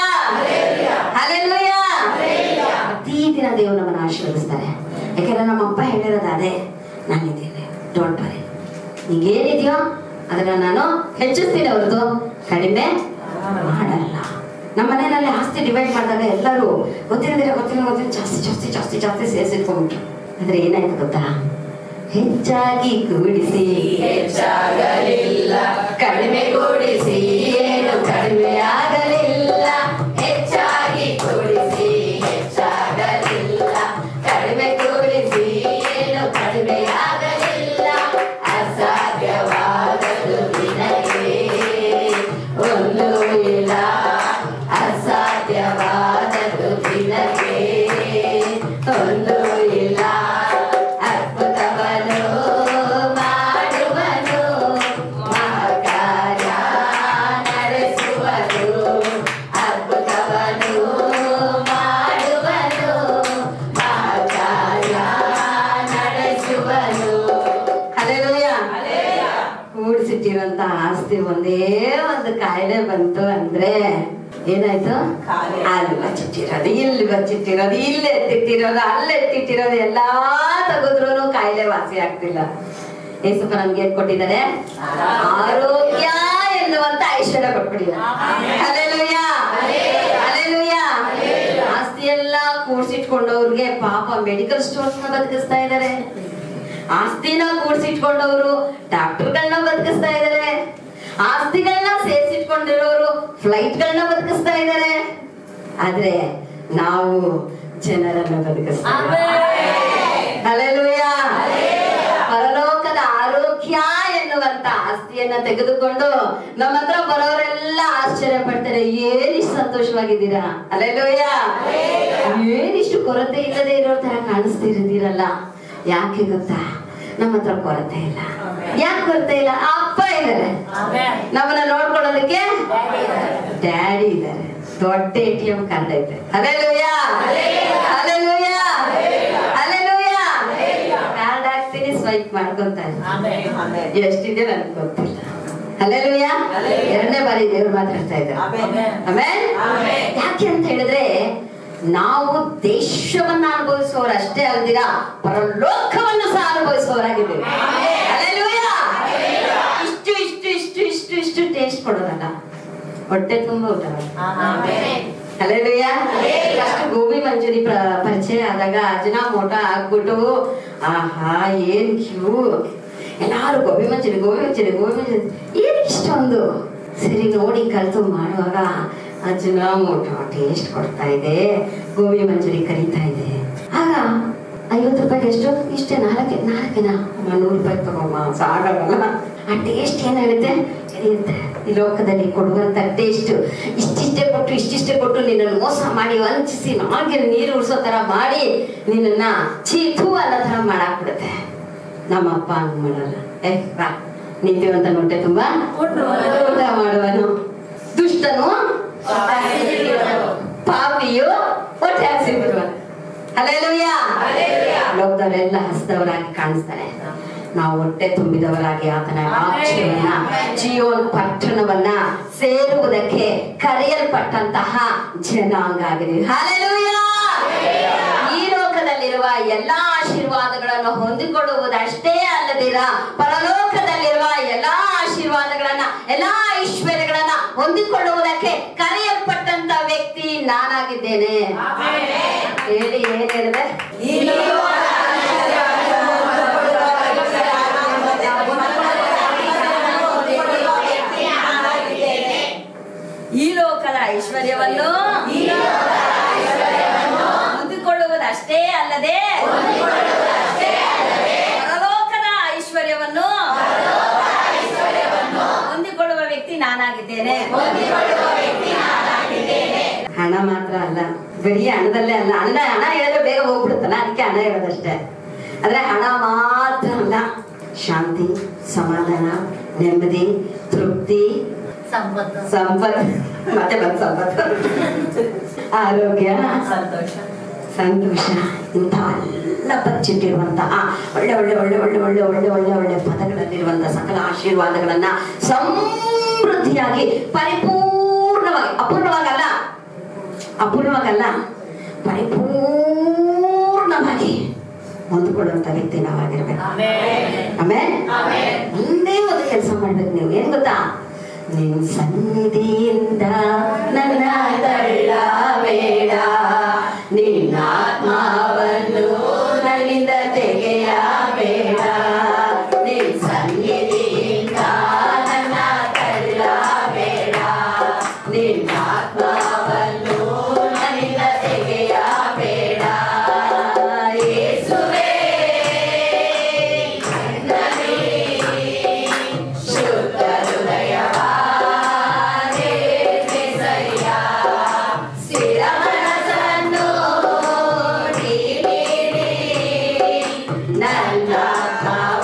ಅಲೆಲೂಯ ಪ್ರತಿದಿನ ದೇವರು ನಮ್ಮನ್ನು ಆಶೀರ್ವದಿಸ್ತಾರೆ ಯಾಕೆಂದ್ರೆ ನಮ್ಮ ಅಪ್ಪ ಹೇಳಿರೋದು ಅದೇ ನಾನಿದ್ದೇನೆ ಡೋಂಟ್ ವರಿ ನಿಂಗೇನಿದೆಯೋ ಅದನ್ನ ನಾನು ಹೆಚ್ಚಿಸ್ತೀನಿ ಹೊರತು ಕಡಿಮೆ ಮಾಡಲ್ಲ ನಮ್ಮ ಮನೆಯಲ್ಲಿ ಆಸ್ತಿ ಡಿವೈಡ್ ಮಾಡಿದಾಗ ಎಲ್ಲರೂ ಗೊತ್ತಿಲ್ಲದಿರ ಗೊತ್ತಿಲ್ಲ ಗೊತ್ತಿಲ್ಲ ಜಾಸ್ತಿ ಜಾಸ್ತಿ ಜಾಸ್ತಿ ಜಾಸ್ತಿ ಸೇರಿಸಿಟ್ಕೊಂಡ್ಬಿಟ್ರು ಆದ್ರೆ ಏನಾಯ್ತು ಗೊತ್ತಾ ಹೆಚ್ಚಾಗಿ ಕೂಡಿಸಿ ಹೆಚ್ಚಾಗಲಿಲ್ಲ ಕಡಿಮೆ ಕೂಡಿಸಿ ಏನು ಕಡಿಮೆ ಆಗಲಿಲ್ಲ ಹೆಚ್ಚಾಗಿ ಕೂಡಿಸಿ ಹೆಚ್ಚಾಗಲಿಲ್ಲ ಕಡಿಮೆ ಕೂಡಿಸಿ ಏನು ಕಡಿಮೆ ಆಗಲಿಲ್ಲ ಅಸಾಧ್ಯವಾದದು ನಿನಗೆ ಒಂದು ಇಲ್ಲ ಅಸಾಧ್ಯವಾದದು ನಿನಗೆ ಒಂದು ಇಲ್ಲ ಅದ್ಭುತವನು ಮಾಡುವನು ಮಹಾಕಾರ್ಯ ನಡೆಸುವನು ಅದ್ಭುತವನು ಮಾಡುವನು ಮಹಾಕಾರ್ಯ ನಡೆಸುವನು ಹಲ್ಲೆಲೂಯಾ ಕೂಡಿಸಿಟ್ಟಿರುವಂತ ಆಸ್ತಿ ಒಂದೇ ಒಂದು ಕಾಯಿಲೆ ಬಂತು ಅಂದ್ರೆ ಏನಾಯ್ತು ಕಾಯಿಲೆ. ಅಲ್ಲಿ ಬಚ್ಚಿಟ್ಟಿರೋದು ಇಲ್ಲಿ ಬಚ್ಚಿಟ್ಟಿರೋದು ಇಲ್ಲಿ ಎತ್ತಿಟ್ಟಿರೋದು ಅಲ್ಲಿ ಎತ್ತಿಟ್ಟಿರೋದು ಎಲ್ಲಾ ತೆಗೆದ್ರು ಕಾಯಿಲೆ ವಾಸಿ ಆಗ್ತಿಲ್ಲ ಏಸಪ್ಪ ನಮ್ಗೆ ಏನ್ ಕೊಟ್ಟಿದ್ದಾರೆ ಆರೋಗ್ಯ ಎನ್ನುವಂತ ಐಶ್ವರ್ಯ ಕೊಟ್ಬಿಟ್ಟಿದ್ದಾರೆ ಹಲ್ಲೆಲೂಯಾ ಹಲ್ಲೆಲೂಯಾ ಆಸ್ತಿ ಎಲ್ಲ ಕೂಡ್ಸಿಟ್ಕೊಂಡವ್ರಿಗೆ ಪಾಪ ಮೆಡಿಕಲ್ ಸ್ಟೋರ್ಸ್ ನ ಬದುಕಿಸ್ತಾ ಇದ್ದಾರೆ ಆಸ್ತಿನ ಕೂಡ್ಸಿಟ್ಕೊಂಡವರು ಡಾಕ್ಟರ್ಗಳನ್ನ ಬದುಕಿಸ್ತಾ ಇದ್ದಾರೆ ಆಸ್ತಿಗಳನ್ನ ಸೇರಿಸಿಟ್ಕೊಂಡಿರೋರು ಫ್ಲೈಟ್ಗಳನ್ನ ಬದುಕಿಸ್ತಾ ಇದ್ದಾರೆ ಆದ್ರೆ ನಾವು ಜನರನ್ನ ಬದುಕಿಸ್ತಾ ಹಲ್ಲೆಲೂಯಾ ಪರಲೋಕದ ಆರೋಗ್ಯ ಎನ್ನುವಂತ ಆಸ್ತಿಯನ್ನ ತೆಗೆದುಕೊಂಡು ನಮ್ಮ ಹತ್ರ ಬರೋರೆಲ್ಲ ಆಶ್ಚರ್ಯ ಪಡ್ತಾರೆ ಏನಿಷ್ಟು ಸಂತೋಷವಾಗಿದ್ದೀರಾ ಅಲ್ಲೆಲ್ಲೂಯ ಏನಿಷ್ಟು ಕೊರತೆ ಇಲ್ಲದೆ ಇರೋ ತರ ಕಾಣಿಸ್ತಿದ್ದೀರಲ್ಲ ಯಾಕೆ ಗೊತ್ತಾ ನಮ್ಮ ಹತ್ರ ಕೊರತೆ ಇಲ್ಲ ಯಾಕೆ ಕೊರತೆ ಇಲ್ಲ ಅಪ್ಪ ಇದ್ದಾರೆ ನಮ್ಮನ್ನ ನೋಡ್ಕೊಳ್ಳೋದಕ್ಕೆ ಡ್ಯಾಡಿ ಇದ್ದಾರೆ ದೊಡ್ಡ ಎ ಟಿ ಎಂ ಕಾರ್ಡ್ ಐತೆ ಅಲೆಲೂಯ ಅಲೆಲೂಯ ಅಲೆಲೂಯ ಕಾರ್ಡ್ ಹಾಕ್ತೀನಿ ಸ್ವೈಪ್ ಮಾಡ್ಕೊಂತಾರೆ ಎಷ್ಟಿದೆ ನನ್ಗೆ ಗೊತ್ತಿಲ್ಲ ಅಲೆಲೂಯ ಎರಡನೇ ಬಾರಿ ದೇವ್ರು ಮಾತಾಡ್ತಾ ಇದ್ದಾರೆ ಆಮೇಲೆ ಯಾಕೆ ಅಂತ ಹೇಳಿದ್ರೆ ನಾವು ದೇಶವನ್ನ ಅನುಭವಿಸುವವರು ಅಷ್ಟೇ ಅಲ್ದಿರ ಪರಲೋಕವನ್ನು ಸಹ ಅನುಭವಿಸುವವರಾಗಿದ್ದೇವೆ Hallelujah. ಇಷ್ಟು ಇಷ್ಟು ಇಷ್ಟು ಇಷ್ಟು ಇಷ್ಟು ಟೇಸ್ಟ್ ಕೊಡೋದಲ್ಲ ಹೊಟ್ಟೆ ತುಂಬ ಊಟ ಅಲ್ಲೆಲುಯ್ಯ ಫಸ್ಟ್ ಗೋಬಿ ಮಂಚೂರಿ ಪ್ರ- ಪರಿಚಯ ಆದಾಗ ಅಜನಾ ಮೋಟ ಆಗ್ಬಿಟ್ಟು ಆಹಾ ಏನ್ ಕ್ಯೂ ಎಲ್ಲಾರು ಗೋಬಿ ಮಂಚೂರಿ ಗೋಬಿ ಮಂಚೂರಿ ಗೋಬಿ ಮಂಚೂರಿ ಏನಕ್ಕೆ ಇಷ್ಟೊಂದು ಸರಿ ನೋಡಿ ಕಲ್ತು ಮಾಡುವಾಗ ಅಜನಾ ಮೋಟ ಟೇಸ್ಟ್ ಕೊಡ್ತಾ ಇದೆ ಗೋಬಿ ಮಂಚೂರಿ ಕರೀತಾ ಇದೆ ಆಗ ಐವತ್ತು ರೂಪಾಯಿಗೆ ಎಷ್ಟು ಇಷ್ಟೇ ನಾಲ್ಕೆ ನಾಲ್ಕೇನಾ ಅಮ್ಮ, ನೂರು ರೂಪಾಯಿ ತಗೊಮ್ಮ ಸಾಕಾಗಲ್ಲ ಆ ಟೇಸ್ಟ್ ಏನ್ ಹೇಳುತ್ತೆ ಇರುತ್ತೆ ಈ ಲೋಕದಲ್ಲಿ ಕೊಡುವಂತ ಟೇಸ್ಟ್ ಇಷ್ಟಿಷ್ಟೇ ಕೊಟ್ಟು ಇಷ್ಟಿಷ್ಟೇ ಕೊಟ್ಟು ನಿನ್ನನ್ನು ಮೋಸ ಮಾಡಿ ವಂಚಿಸಿ ನಾಲ್ಗೆ ನೀರು ಉಳಿಸೋ ತರ ಮಾಡಿ ನಿನ್ನನ್ನ ಚೀತು ಅನ್ನೋ ತರ ಮಾಡಾಕ್ಬಿಡುತ್ತೆ ನಮ್ಮ ಅಪ್ಪ ಹಂಗ್ ಮಾಡಲ್ಲ ಏ ಬಾ ನೀತಿವಂತ ಹೊಟ್ಟೆ ತುಂಬಾ ಊಟ ಮಾಡುವನು ದುಷ್ಟನು ಪಾಪಿಯು ಹೊಟ್ಟೆ ಹಸಿಬಿಡುವ ಅಲ್ಲೆಲ್ಲೂಯ್ಯ ಲೋಕದವರೆಲ್ಲ ಹಸಿದವರಾಗಿ ಕಾಣಿಸ್ತಾರೆ ನಾವು ಹೊಟ್ಟೆ ತುಂಬಿದವರಾಗಿ ಆತನ ವಾಕ್ಯವನ್ನ ಜಿಯೋನ್ ಪಟ್ಟಣವನ್ನ ಸೇರುವುದಕ್ಕೆ ಕರೆಯಲ್ಪಟ್ಟಂತಹ ಜನಾಂಗ ಆಗಿದ್ದೀವಿ ಹಲ್ಲೆಲೂಯ್ಯ ಈ ಲೋಕದಲ್ಲಿರುವ ಎಲ್ಲಾ ಆಶೀರ್ವಾದಗಳನ್ನು ಹೊಂದಿಕೊಳ್ಳುವುದಷ್ಟೇ ಅಲ್ಲದಿರ ಪರಲೋಕದಲ್ಲಿರುವ ಎಲ್ಲಾ ಆಶೀರ್ವಾದಗಳನ್ನ ಎಲ್ಲಾ ಐಶ್ವರ್ಯಗಳನ್ನ ಹೊಂದಿಕೊಳ್ಳುವುದಕ್ಕೆ ಕರೆಯಲ್ಪಟ್ಟಂತ ವ್ಯಕ್ತಿ ನಾನಾಗಿದ್ದೇನೆ ಹೇಳಿ ಏನ್ ಹೇಳಿದೆ ಈ ಲೋಕದ ಐಶ್ವರ್ಯವನ್ನು ಹೊಂದಿಕೊಳ್ಳುವುದಷ್ಟೇ ಅಲ್ಲದೆ ಪರಲೋಕದ ಐಶ್ವರ್ಯವನ್ನು ಹೊಂದಿಕೊಳ್ಳುವ ವ್ಯಕ್ತಿ ನಾನಾಗಿದ್ದೇನೆ ಹಣ ಮಾತ್ರ ಅಲ್ಲ ಬರೀ ಹಣದಲ್ಲೇ ಅಲ್ಲ ಹಣ ಹಣ ಹೇಳಿದ್ರೆ ಬೇಗ ಹೋಗ್ಬಿಡುತ್ತಲ್ಲ ಅದಕ್ಕೆ ಹಣ ಹೇಳೋದಷ್ಟೇ ಆದ್ರೆ ಹಣ ಮಾತ್ರ ಅಲ್ಲ ಶಾಂತಿ ಸಮಾಧಾನ ನೆಮ್ಮದಿ ತೃಪ್ತಿ ಸಂಪತ್ತು ಸಂಪತ್ತು ಮತ್ತೆ ಬಂತು ಸಂಪತ್ತು ಆರೋಗ್ಯ ಸಂತೋಷ ಸಂತೋಷ ಇಂಥವೆಲ್ಲ ಬಚ್ಚಿಟ್ಟಿರುವಂತಹ ಒಳ್ಳೆ ಒಳ್ಳೆ ಒಳ್ಳೆ ಒಳ್ಳೆ ಒಳ್ಳೆ ಒಳ್ಳೆ ಒಳ್ಳೆ ಒಳ್ಳೆ ಪದಗಳಲ್ಲಿರುವಂತಹ ಸಕಲ ಆಶೀರ್ವಾದಗಳನ್ನ ಸಮೃದ್ಧಿಯಾಗಿ ಪರಿಪೂರ್ಣವಾಗಿ ಅಪೂರ್ಣವಾಗಲ್ಲ ಅಪೂರ್ಣವಾಗಲ್ಲ ಪರಿಪೂರ್ಣವಾಗಿ ಹೊಂದಿಕೊಳ್ಳುವಂತ ವ್ಯಕ್ತಿ ನಾವಾಗಿರ್ಬೇಕು ಆಮೇಲೆ ಒಂದೇ ಒಂದು ಕೆಲಸ ಮಾಡ್ಬೇಕು ನೀವು ಏನ್ ಗೊತ್ತಾ ನಿನ್ ಸನ್ನಿಧಿಯಿಂದ ನನ್ನ ತಳ್ಳಬೇಡ ನಿನ್ನ ಆತ್ಮವನ್ನು ನನ್ನಿಂದ ತೆಗೆಯಬೇಡ ನಿನ್ ಸನ್ನಿಧಿಯಿಂದ ನನ್ನ ತಳ್ಳಬೇಡ ನಿನ್ನ ಆತ್ಮವನ್ನು ನನ್ನಿಂದ ತೆಗೆಯಬೇಡ ಯೇಸುವೇ ಶುದ್ಧ ಹೃದಯವಾದೆ ಸರಿಯ ಸ್ಥಿರ ಮನಸ್ಸನ್ನು ನೀಡಿ ನನ್ನ ಭಾವ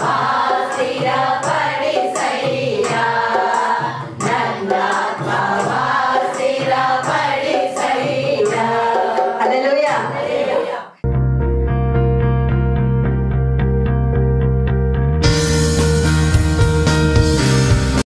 ಸ್ಥಿರಪಡಿಸಯ್ಯ ನನ್ನ ಭಾವ ಸ್ಥಿರಪಡಿಸಯ್ಯ ಅಲ್ಲೆಲೂಯ್ಯ